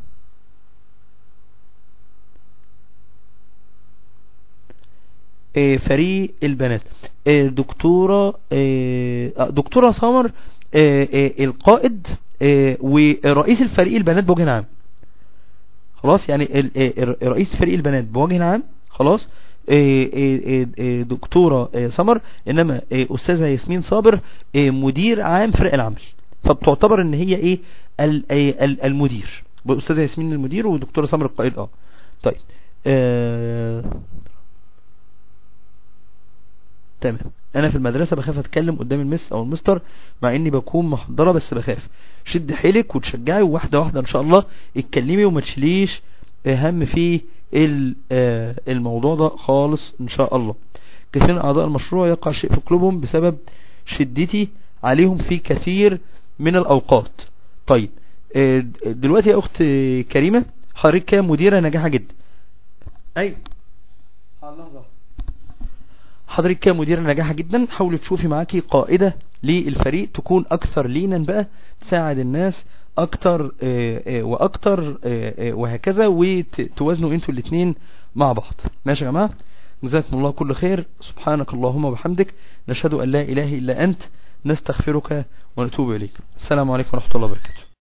Speaker 4: إيه، فريق البنات إيه، دكتورة إيه، آه، دكتورة سمر إيه، إيه، القائد إيه، ورئيس الفريق البنات بوجه عام خلاص يعني ال- إيه، رئيس فريق البنات بوجه عام خلاص إيه، إيه، إيه، إيه، دكتورة إيه، سمر انما إيه، استاذة ياسمين صابر إيه، مدير عام فرق العمل فبتعتبر ان هي ايه ال- إيه، ال- المدير استاذة ياسمين المدير ودكتورة سمر القائد اه طيب آه تمام انا في المدرسة بخاف اتكلم قدام المس او المستر مع اني بكون محضرة بس بخاف شد حيلك وتشجعي واحدة واحدة ان شاء الله اتكلمي وما تشيليش هم في ال- آه، الموضوع ده خالص ان شاء الله كثير من اعضاء المشروع يقع شيء في قلوبهم بسبب شدتي عليهم في كثير من الاوقات طيب آه، دلوقتي يا اخت كريمة حضرتك كده مديرة ناجحة جدا ايوه حضرتك كمديرة ناجحة جدا حاولي تشوفي معاكي قائدة للفريق تكون اكثر لينا بقى تساعد الناس اكتر آه، آه، واكتر آه، آه، وهكذا وتوازنوا انتوا الاتنين مع بعض ماشي يا جماعة جزاكم الله كل خير سبحانك اللهم وبحمدك نشهد ان لا اله الا انت نستغفرك ونتوب اليك السلام عليكم ورحمة الله وبركاته